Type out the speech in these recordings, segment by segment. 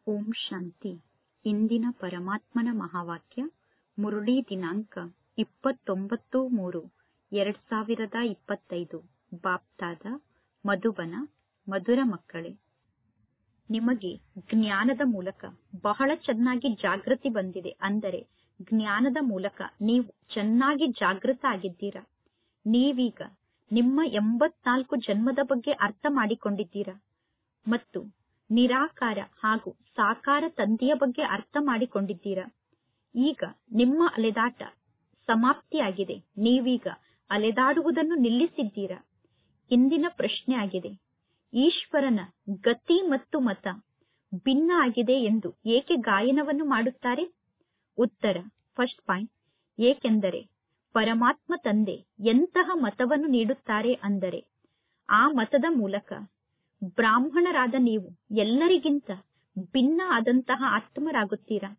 ಓಂ ಶಾಂತಿ ಇಂದಿನ ಪರಮಾತ್ಮನ ಮಹಾವಾಕ್ಯ ಮುರುಳಿ ದಿನಾಂಕ ಇಪ್ಪತ್ತೊಂಬತ್ತು ಮೂರು ಎರಡ್ ಸಾವಿರದ ಇಪ್ಪತ್ತೈದು ಬಾಪ್ತಾದ ಮಧುಬನ ಮಧುರ ಮಕ್ಕಳೇ ನಿಮಗೆ ಜ್ಞಾನದ ಮೂಲಕ ಬಹಳ ಚೆನ್ನಾಗಿ ಜಾಗೃತಿ ಬಂದಿದೆ ಅಂದರೆ ಜ್ಞಾನದ ಮೂಲಕ ನೀವು ಚೆನ್ನಾಗಿ ಜಾಗೃತ ಆಗಿದ್ದೀರಾ ನೀವೀಗ ನಿಮ್ಮ ಎಂಬತ್ನಾಲ್ಕು ಜನ್ಮದ ಬಗ್ಗೆ ಅರ್ಥ ಮಾಡಿಕೊಂಡಿದ್ದೀರಾ ಮತ್ತು ನಿರಾಕಾರ ಹಾಗೂ ಸಾಕಾರ ತಂದೆಯ ಬಗ್ಗೆ ಅರ್ಥ ಮಾಡಿಕೊಂಡಿದ್ದೀರಾ ಈಗ ನಿಮ್ಮ ಅಲೆದಾಟ ಸಮಾಪ್ತಿಯಾಗಿದೆ ನೀವೀಗ ಅಲೆದಾಡುವುದನ್ನು ನಿಲ್ಲಿಸಿದ್ದೀರಾ ಇಂದಿನ ಪ್ರಶ್ನೆ ಆಗಿದೆ ಈಶ್ವರನ ಗತಿ ಮತ್ತು ಮತ ಭಿನ್ನ ಆಗಿದೆ ಎಂದು ಏಕೆ ಗಾಯನವನ್ನು ಮಾಡುತ್ತಾರೆ ಉತ್ತರ ಫಸ್ಟ್ ಪಾಯಿಂಟ್ ಏಕೆಂದರೆ ಪರಮಾತ್ಮ ತಂದೆ ಎಂತಹ ಮತವನ್ನು ನೀಡುತ್ತಾರೆ ಅಂದರೆ ಆ ಮತದ ಮೂಲಕ ಬ್ರಾಹ್ಮಣರಾದ ನೀವು ಎಲ್ಲರಿಗಿಂತ ಭಿನ್ನ ಆದಂತಹ ಆತ್ಮರಾಗುತ್ತೀರಾ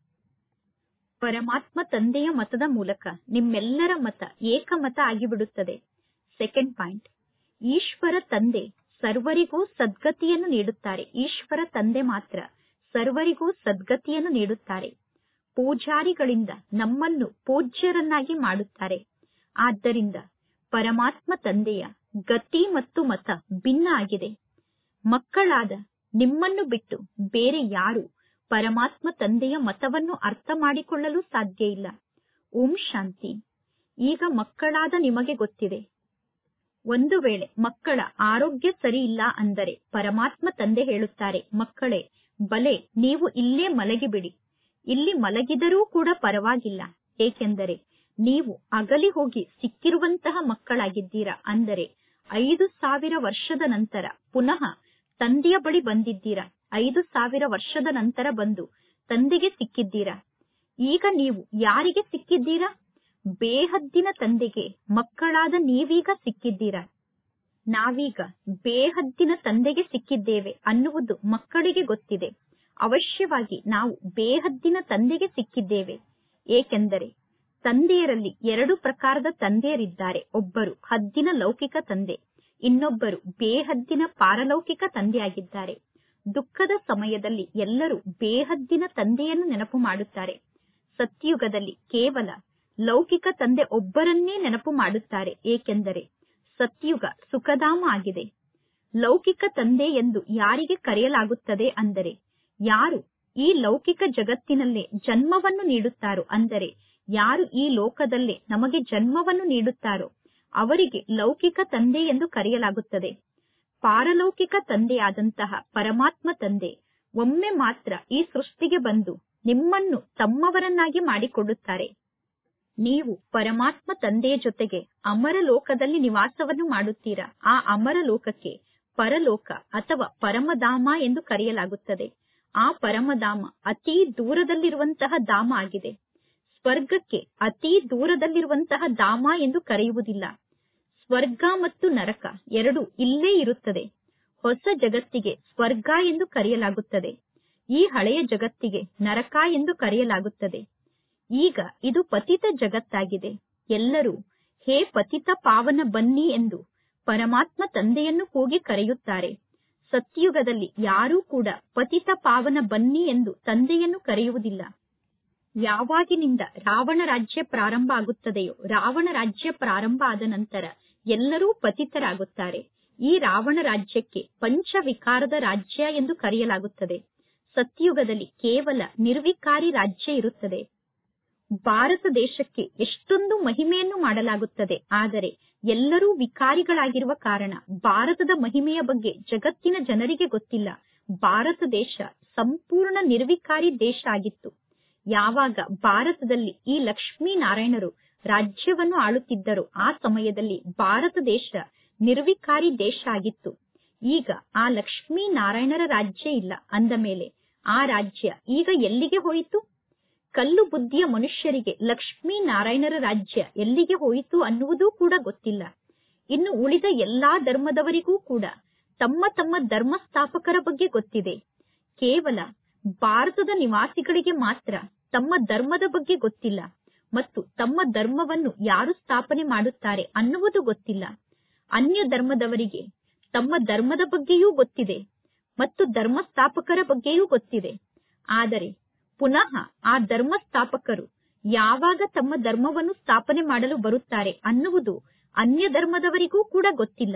ಪರಮಾತ್ಮ ತಂದೆಯ ಮತದ ಮೂಲಕ ನಿಮ್ಮೆಲ್ಲರ ಮತ ಏಕಮತ ಆಗಿಬಿಡುತ್ತದೆ ಸೆಕೆಂಡ್ ಪಾಯಿಂಟ್ ಈಶ್ವರ ತಂದೆ ಸರ್ವರಿಗೂ ಸದ್ಗತಿಯನ್ನು ನೀಡುತ್ತಾರೆ ಈಶ್ವರ ತಂದೆ ಮಾತ್ರ ಸರ್ವರಿಗೂ ಸದ್ಗತಿಯನ್ನು ನೀಡುತ್ತಾರೆ ಪೂಜಾರಿಗಳಿಂದ ನಮ್ಮನ್ನು ಪೂಜ್ಯರನ್ನಾಗಿ ಮಾಡುತ್ತಾರೆ ಆದ್ದರಿಂದ ಪರಮಾತ್ಮ ತಂದೆಯ ಗತಿ ಮತ್ತು ಮತ ಭಿನ್ನ ಆಗಿದೆ ಮಕ್ಕಳಾದ ನಿಮ್ಮನ್ನು ಬಿಟ್ಟು ಬೇರೆ ಯಾರು ಪರಮಾತ್ಮ ತಂದೆಯ ಮತವನ್ನು ಅರ್ಥ ಮಾಡಿಕೊಳ್ಳಲು ಸಾಧ್ಯ ಇಲ್ಲ ಓಂ ಶಾಂತಿ ಈಗ ಮಕ್ಕಳಾದ ನಿಮಗೆ ಗೊತ್ತಿದೆ ಒಂದು ವೇಳೆ ಮಕ್ಕಳ ಆರೋಗ್ಯ ಸರಿ ಇಲ್ಲ ಅಂದರೆ ಪರಮಾತ್ಮ ತಂದೆ ಹೇಳುತ್ತಾರೆ ಮಕ್ಕಳೇ ಬಲೆ ನೀವು ಇಲ್ಲೇ ಮಲಗಿಬಿಡಿ ಇಲ್ಲಿ ಮಲಗಿದರೂ ಕೂಡ ಪರವಾಗಿಲ್ಲ ಏಕೆಂದರೆ ನೀವು ಅಗಲಿ ಹೋಗಿ ಸಿಕ್ಕಿರುವಂತಹ ಮಕ್ಕಳಾಗಿದ್ದೀರಾ ಅಂದರೆ ಐದು ಸಾವಿರ ವರ್ಷದ ನಂತರ ಪುನಃ ತಂದೆಯ ಬಳಿ ಬಂದಿದ್ದೀರಾ ಐದು ಸಾವಿರ ವರ್ಷದ ನಂತರ ಬಂದು ತಂದೆಗೆ ಸಿಕ್ಕಿದ್ದೀರಾ ಈಗ ನೀವು ಯಾರಿಗೆ ಸಿಕ್ಕಿದ್ದೀರಾ ಬೇಹದ್ದಿನ ತಂದೆಗೆ ಮಕ್ಕಳಾದ ನೀವೀಗ ಸಿಕ್ಕಿದ್ದೀರಾ ನಾವೀಗ ಬೇಹದ್ದಿನ ತಂದೆಗೆ ಸಿಕ್ಕಿದ್ದೇವೆ ಅನ್ನುವುದು ಮಕ್ಕಳಿಗೆ ಗೊತ್ತಿದೆ ಅವಶ್ಯವಾಗಿ ನಾವು ಬೇಹದ್ದಿನ ತಂದೆಗೆ ಸಿಕ್ಕಿದ್ದೇವೆ ಏಕೆಂದರೆ ತಂದೆಯರಲ್ಲಿ ಎರಡು ಪ್ರಕಾರದ ತಂದೆಯರಿದ್ದಾರೆ ಒಬ್ಬರು ಹದ್ದಿನ ಲೌಕಿಕ ತಂದೆ ಇನ್ನೊಬ್ಬರು ಬೇಹದ್ದಿನ ಪಾರಲೌಕಿಕ ತಂದೆಯಾಗಿದ್ದಾರೆ ದುಃಖದ ಸಮಯದಲ್ಲಿ ಎಲ್ಲರೂ ಬೇಹದ್ದಿನ ತಂದೆಯನ್ನು ನೆನಪು ಮಾಡುತ್ತಾರೆ ಸತ್ಯುಗದಲ್ಲಿ ಕೇವಲ ಲೌಕಿಕ ತಂದೆ ಒಬ್ಬರನ್ನೇ ನೆನಪು ಮಾಡುತ್ತಾರೆ ಏಕೆಂದರೆ ಸತ್ಯುಗ ಸುಖಧಾಮ ಆಗಿದೆ ಲೌಕಿಕ ತಂದೆ ಎಂದು ಯಾರಿಗೆ ಕರೆಯಲಾಗುತ್ತದೆ ಅಂದರೆ ಯಾರು ಈ ಲೌಕಿಕ ಜಗತ್ತಿನಲ್ಲೇ ಜನ್ಮವನ್ನು ನೀಡುತ್ತಾರೋ ಅಂದರೆ ಯಾರು ಈ ಲೋಕದಲ್ಲೇ ನಮಗೆ ಜನ್ಮವನ್ನು ನೀಡುತ್ತಾರೋ ಅವರಿಗೆ ಲೌಕಿಕ ತಂದೆ ಎಂದು ಕರೆಯಲಾಗುತ್ತದೆ ಪಾರಲೌಕಿಕ ತಂದೆಯಾದಂತಹ ಪರಮಾತ್ಮ ತಂದೆ ಒಮ್ಮೆ ಮಾತ್ರ ಈ ಸೃಷ್ಟಿಗೆ ಬಂದು ನಿಮ್ಮನ್ನು ತಮ್ಮವರನ್ನಾಗಿ ಮಾಡಿಕೊಳ್ಳುತ್ತಾರೆ ನೀವು ಪರಮಾತ್ಮ ತಂದೆಯ ಜೊತೆಗೆ ಅಮರ ಲೋಕದಲ್ಲಿ ನಿವಾಸವನ್ನು ಮಾಡುತ್ತೀರಾ ಆ ಅಮರ ಲೋಕಕ್ಕೆ ಪರಲೋಕ ಅಥವಾ ಪರಮಧಾಮ ಎಂದು ಕರೆಯಲಾಗುತ್ತದೆ ಆ ಪರಮಧಾಮ ಅತೀ ದೂರದಲ್ಲಿರುವಂತಹ ಧಾಮ ಆಗಿದೆ ಸ್ವರ್ಗಕ್ಕೆ ಅತೀ ದೂರದಲ್ಲಿರುವಂತಹ ಧಾಮ ಎಂದು ಕರೆಯುವುದಿಲ್ಲ ಸ್ವರ್ಗ ಮತ್ತು ನರಕ ಎರಡು ಇಲ್ಲೇ ಇರುತ್ತದೆ ಹೊಸ ಜಗತ್ತಿಗೆ ಸ್ವರ್ಗ ಎಂದು ಕರೆಯಲಾಗುತ್ತದೆ ಈ ಹಳೆಯ ಜಗತ್ತಿಗೆ ನರಕ ಎಂದು ಕರೆಯಲಾಗುತ್ತದೆ ಈಗ ಇದು ಪತಿತ ಜಗತ್ತಾಗಿದೆ ಎಲ್ಲರೂ ಹೇ ಪತಿತ ಪಾವನ ಬನ್ನಿ ಎಂದು ಪರಮಾತ್ಮ ತಂದೆಯನ್ನು ಕೂಗಿ ಕರೆಯುತ್ತಾರೆ ಸತ್ಯುಗದಲ್ಲಿ ಯಾರೂ ಕೂಡ ಪತಿತ ಪಾವನ ಬನ್ನಿ ಎಂದು ತಂದೆಯನ್ನು ಕರೆಯುವುದಿಲ್ಲ ಯಾವಾಗಿನಿಂದ ರಾವಣ ರಾಜ್ಯ ಪ್ರಾರಂಭ ಆಗುತ್ತದೆಯೋ ರಾವಣ ರಾಜ್ಯ ಪ್ರಾರಂಭ ಆದ ನಂತರ ಎಲ್ಲರೂ ಪತಿತರಾಗುತ್ತಾರೆ ಈ ರಾವಣ ರಾಜ್ಯಕ್ಕೆ ಪಂಚವಿಕಾರದ ರಾಜ್ಯ ಎಂದು ಕರೆಯಲಾಗುತ್ತದೆ ಸತ್ಯುಗದಲ್ಲಿ ಕೇವಲ ನಿರ್ವಿಕಾರಿ ರಾಜ್ಯ ಇರುತ್ತದೆ ಭಾರತ ದೇಶಕ್ಕೆ ಎಷ್ಟೊಂದು ಮಹಿಮೆಯನ್ನು ಮಾಡಲಾಗುತ್ತದೆ ಆದರೆ ಎಲ್ಲರೂ ವಿಕಾರಿಗಳಾಗಿರುವ ಕಾರಣ ಭಾರತದ ಮಹಿಮೆಯ ಬಗ್ಗೆ ಜಗತ್ತಿನ ಜನರಿಗೆ ಗೊತ್ತಿಲ್ಲ ಭಾರತ ದೇಶ ಸಂಪೂರ್ಣ ನಿರ್ವಿಕಾರಿ ದೇಶ ಆಗಿತ್ತು ಯಾವಾಗ ಭಾರತದಲ್ಲಿ ಈ ಲಕ್ಷ್ಮೀ ನಾರಾಯಣರು ರಾಜ್ಯವನ್ನು ಆಳುತ್ತಿದ್ದರೋ ಆ ಸಮಯದಲ್ಲಿ ಭಾರತ ದೇಶ ನಿರ್ವಿಕಾರಿ ದೇಶ ಆಗಿತ್ತು ಈಗ ಆ ಲಕ್ಷ್ಮೀ ನಾರಾಯಣರ ರಾಜ್ಯ ಇಲ್ಲ ಅಂದ ಮೇಲೆ ಆ ರಾಜ್ಯ ಈಗ ಎಲ್ಲಿಗೆ ಹೋಯಿತು ಕಲ್ಲು ಬುದ್ಧಿಯ ಮನುಷ್ಯರಿಗೆ ಲಕ್ಷ್ಮೀ ನಾರಾಯಣರ ರಾಜ್ಯ ಎಲ್ಲಿಗೆ ಹೋಯಿತು ಅನ್ನುವುದೂ ಕೂಡ ಗೊತ್ತಿಲ್ಲ ಇನ್ನು ಉಳಿದ ಎಲ್ಲಾ ಧರ್ಮದವರಿಗೂ ಕೂಡ ತಮ್ಮ ತಮ್ಮ ಧರ್ಮ ಸ್ಥಾಪಕರ ಬಗ್ಗೆ ಗೊತ್ತಿದೆ ಕೇವಲ ಭಾರತದ ನಿವಾಸಿಗಳಿಗೆ ಮಾತ್ರ ತಮ್ಮ ಧರ್ಮದ ಬಗ್ಗೆ ಗೊತ್ತಿಲ್ಲ ಮತ್ತು ತಮ್ಮ ಧರ್ಮವನ್ನು ಯಾರು ಸ್ಥಾಪನೆ ಮಾಡುತ್ತಾರೆ ಅನ್ನುವುದು ಗೊತ್ತಿಲ್ಲ ಅನ್ಯ ಧರ್ಮದವರಿಗೆ ತಮ್ಮ ಧರ್ಮದ ಬಗ್ಗೆಯೂ ಗೊತ್ತಿದೆ ಮತ್ತು ಧರ್ಮ ಸ್ಥಾಪಕರ ಬಗ್ಗೆಯೂ ಗೊತ್ತಿದೆ ಆದರೆ ಪುನಃ ಆ ಧರ್ಮ ಸ್ಥಾಪಕರು ಯಾವಾಗ ತಮ್ಮ ಧರ್ಮವನ್ನು ಸ್ಥಾಪನೆ ಮಾಡಲು ಬರುತ್ತಾರೆ ಅನ್ನುವುದು ಅನ್ಯ ಧರ್ಮದವರಿಗೂ ಕೂಡ ಗೊತ್ತಿಲ್ಲ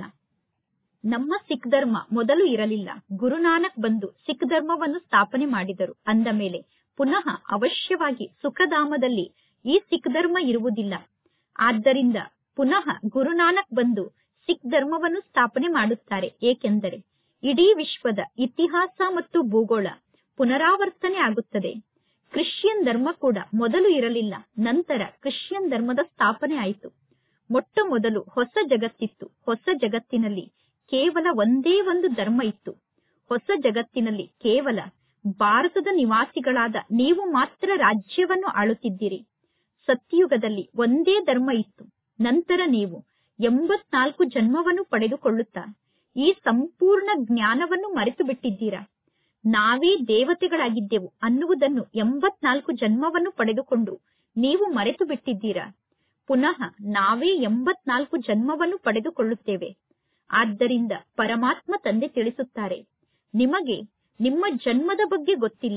ನಮ್ಮ ಸಿಖ್ ಧರ್ಮ ಮೊದಲು ಇರಲಿಲ್ಲ ಗುರುನಾನಕ್ ಬಂದು ಸಿಖ್ ಧರ್ಮವನ್ನು ಸ್ಥಾಪನೆ ಮಾಡಿದರು ಅಂದ ಮೇಲೆ ಪುನಃ ಅವಶ್ಯವಾಗಿ ಸುಖಧಾಮದಲ್ಲಿ ಈ ಸಿಖ್ ಧರ್ಮ ಇರುವುದಿಲ್ಲ ಆದ್ದರಿಂದ ಪುನಃ ಗುರುನಾನಕ್ ಬಂದು ಸಿಖ್ ಧರ್ಮವನ್ನು ಸ್ಥಾಪನೆ ಮಾಡುತ್ತಾರೆ ಏಕೆಂದರೆ ಇಡೀ ವಿಶ್ವದ ಇತಿಹಾಸ ಮತ್ತು ಭೂಗೋಳ ಪುನರಾವರ್ತನೆ ಆಗುತ್ತದೆ ಕ್ರಿಶ್ಚಿಯನ್ ಧರ್ಮ ಕೂಡ ಮೊದಲು ಇರಲಿಲ್ಲ ನಂತರ ಕ್ರಿಶ್ಚಿಯನ್ ಧರ್ಮದ ಸ್ಥಾಪನೆ ಆಯಿತು ಮೊಟ್ಟ ಮೊದಲು ಹೊಸ ಜಗತ್ತಿತ್ತು ಹೊಸ ಜಗತ್ತಿನಲ್ಲಿ ಕೇವಲ ಒಂದೇ ಒಂದು ಧರ್ಮ ಇತ್ತು ಹೊಸ ಜಗತ್ತಿನಲ್ಲಿ ಕೇವಲ ಭಾರತದ ನಿವಾಸಿಗಳಾದ ನೀವು ಮಾತ್ರ ರಾಜ್ಯವನ್ನು ಆಳುತ್ತಿದ್ದೀರಿ ಸತ್ಯಯುಗದಲ್ಲಿ ಒಂದೇ ಧರ್ಮ ಇತ್ತು ನಂತರ ನೀವು ಎಂಬತ್ನಾಲ್ಕು ಜನ್ಮವನ್ನು ಪಡೆದುಕೊಳ್ಳುತ್ತಾ ಈ ಸಂಪೂರ್ಣ ಜ್ಞಾನವನ್ನು ಮರೆತು ಬಿಟ್ಟಿದ್ದೀರಾ ನಾವೇ ದೇವತೆಗಳಾಗಿದ್ದೆವು ಅನ್ನುವುದನ್ನು ಎಂಬತ್ನಾಲ್ಕು ಜನ್ಮವನ್ನು ಪಡೆದುಕೊಂಡು ನೀವು ಮರೆತು ಬಿಟ್ಟಿದ್ದೀರಾ ಪುನಃ ನಾವೇ ಎಂಬತ್ನಾಲ್ಕು ಜನ್ಮವನ್ನು ಪಡೆದುಕೊಳ್ಳುತ್ತೇವೆ ಆದ್ದರಿಂದ ಪರಮಾತ್ಮ ತಂದೆ ತಿಳಿಸುತ್ತಾರೆ ನಿಮಗೆ ನಿಮ್ಮ ಜನ್ಮದ ಬಗ್ಗೆ ಗೊತ್ತಿಲ್ಲ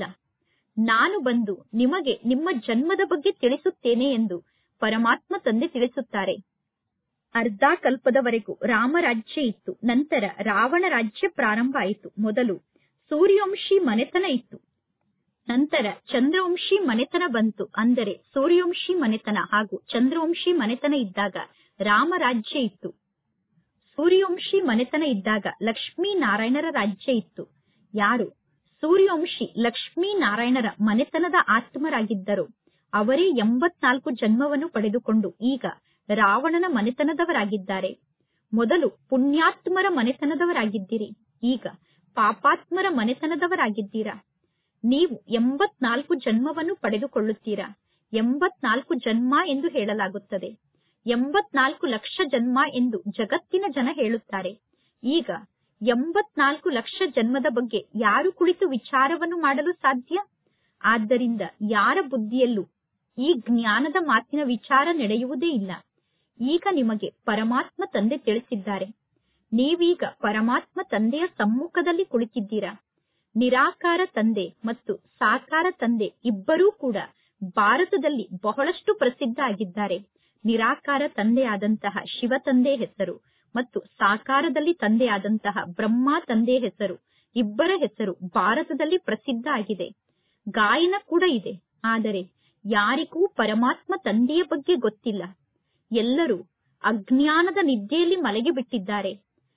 ನಾನು ಬಂದು ನಿಮಗೆ ನಿಮ್ಮ ಜನ್ಮದ ಬಗ್ಗೆ ತಿಳಿಸುತ್ತೇನೆ ಎಂದು ಪರಮಾತ್ಮ ತಂದೆ ತಿಳಿಸುತ್ತಾರೆ ಅರ್ಧ ಕಲ್ಪದವರೆಗೂ ರಾಮರಾಜ್ಯ ಇತ್ತು ನಂತರ ರಾವಣ ರಾಜ್ಯ ಪ್ರಾರಂಭ ಆಯಿತು ಮೊದಲು ಸೂರ್ಯವಂಶಿ ಮನೆತನ ಇತ್ತು ನಂತರ ಚಂದ್ರವಂಶಿ ಮನೆತನ ಬಂತು ಅಂದರೆ ಸೂರ್ಯವಂಶಿ ಮನೆತನ ಹಾಗೂ ಚಂದ್ರವಂಶಿ ಮನೆತನ ಇದ್ದಾಗ ರಾಮರಾಜ್ಯ ಇತ್ತು ಸೂರ್ಯವಂಶಿ ಮನೆತನ ಇದ್ದಾಗ ಲಕ್ಷ್ಮೀ ನಾರಾಯಣರ ರಾಜ್ಯ ಇತ್ತು ಯಾರು ಸೂರ್ಯವಂಶಿ ಲಕ್ಷ್ಮೀ ನಾರಾಯಣರ ಮನೆತನದ ಆತ್ಮರಾಗಿದ್ದರು ಅವರೇ ಎಂಬತ್ನಾಲ್ಕು ಜನ್ಮವನ್ನು ಪಡೆದುಕೊಂಡು ಈಗ ರಾವಣನ ಮನೆತನದವರಾಗಿದ್ದಾರೆ ಮೊದಲು ಪುಣ್ಯಾತ್ಮರ ಮನೆತನದವರಾಗಿದ್ದೀರಿ ಈಗ ಪಾಪಾತ್ಮರ ಮನೆತನದವರಾಗಿದ್ದೀರಾ ನೀವು ಎಂಬತ್ನಾಲ್ಕು ಜನ್ಮವನ್ನು ಪಡೆದುಕೊಳ್ಳುತ್ತೀರಾ ಎಂಬತ್ನಾಲ್ಕು ಜನ್ಮ ಎಂದು ಹೇಳಲಾಗುತ್ತದೆ ಎಂಬತ್ನಾಲ್ಕು ಲಕ್ಷ ಜನ್ಮ ಎಂದು ಜಗತ್ತಿನ ಜನ ಹೇಳುತ್ತಾರೆ ಈಗ ಎಂಬತ್ನಾಲ್ಕು ಲಕ್ಷ ಜನ್ಮದ ಬಗ್ಗೆ ಯಾರು ಕುಳಿತು ವಿಚಾರವನ್ನು ಮಾಡಲು ಸಾಧ್ಯ ಆದ್ದರಿಂದ ಯಾರ ಬುದ್ಧಿಯಲ್ಲೂ ಈ ಜ್ಞಾನದ ಮಾತಿನ ವಿಚಾರ ನಡೆಯುವುದೇ ಇಲ್ಲ ಈಗ ನಿಮಗೆ ಪರಮಾತ್ಮ ತಂದೆ ತಿಳಿಸಿದ್ದಾರೆ ನೀವೀಗ ಪರಮಾತ್ಮ ತಂದೆಯ ಸಮ್ಮುಖದಲ್ಲಿ ಕುಳಿತಿದ್ದೀರಾ ನಿರಾಕಾರ ತಂದೆ ಮತ್ತು ಸಾಕಾರ ತಂದೆ ಇಬ್ಬರೂ ಕೂಡ ಭಾರತದಲ್ಲಿ ಬಹಳಷ್ಟು ಪ್ರಸಿದ್ಧ ಆಗಿದ್ದಾರೆ ನಿರಾಕಾರ ತಂದೆಯಾದಂತಹ ಶಿವ ತಂದೆ ಹೆಸರು ಮತ್ತು ಸಾಕಾರದಲ್ಲಿ ತಂದೆಯಾದಂತಹ ಬ್ರಹ್ಮ ತಂದೆ ಹೆಸರು ಇಬ್ಬರ ಹೆಸರು ಭಾರತದಲ್ಲಿ ಪ್ರಸಿದ್ಧ ಆಗಿದೆ ಗಾಯನ ಕೂಡ ಇದೆ ಆದರೆ ಯಾರಿಗೂ ಪರಮಾತ್ಮ ತಂದೆಯ ಬಗ್ಗೆ ಗೊತ್ತಿಲ್ಲ ಎಲ್ಲರೂ ಅಜ್ಞಾನದ ನಿದ್ದೆಯಲ್ಲಿ ಮಲಗಿ ಬಿಟ್ಟಿದ್ದಾರೆ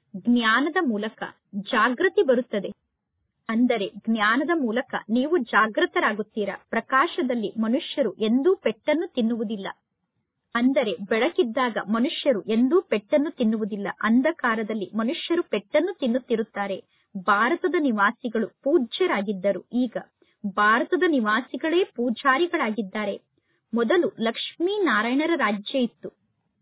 ಜ್ಞಾನದ ಮೂಲಕ ಜಾಗೃತಿ ಬರುತ್ತದೆ ಅಂದರೆ ಜ್ಞಾನದ ಮೂಲಕ ನೀವು ಜಾಗೃತರಾಗುತ್ತೀರಾ ಪ್ರಕಾಶದಲ್ಲಿ ಮನುಷ್ಯರು ಎಂದೂ ಪೆಟ್ಟನ್ನು ತಿನ್ನುವುದಿಲ್ಲ ಅಂದರೆ ಬೆಳಕಿದ್ದಾಗ ಮನುಷ್ಯರು ಎಂದೂ ಪೆಟ್ಟನ್ನು ತಿನ್ನುವುದಿಲ್ಲ ಅಂಧಕಾರದಲ್ಲಿ ಮನುಷ್ಯರು ಪೆಟ್ಟನ್ನು ತಿನ್ನುತ್ತಿರುತ್ತಾರೆ ಭಾರತದ ನಿವಾಸಿಗಳು ಪೂಜ್ಯರಾಗಿದ್ದರು ಈಗ ಭಾರತದ ನಿವಾಸಿಗಳೇ ಪೂಜಾರಿಗಳಾಗಿದ್ದಾರೆ ಮೊದಲು ಲಕ್ಷ್ಮೀ ನಾರಾಯಣರ ರಾಜ್ಯ ಇತ್ತು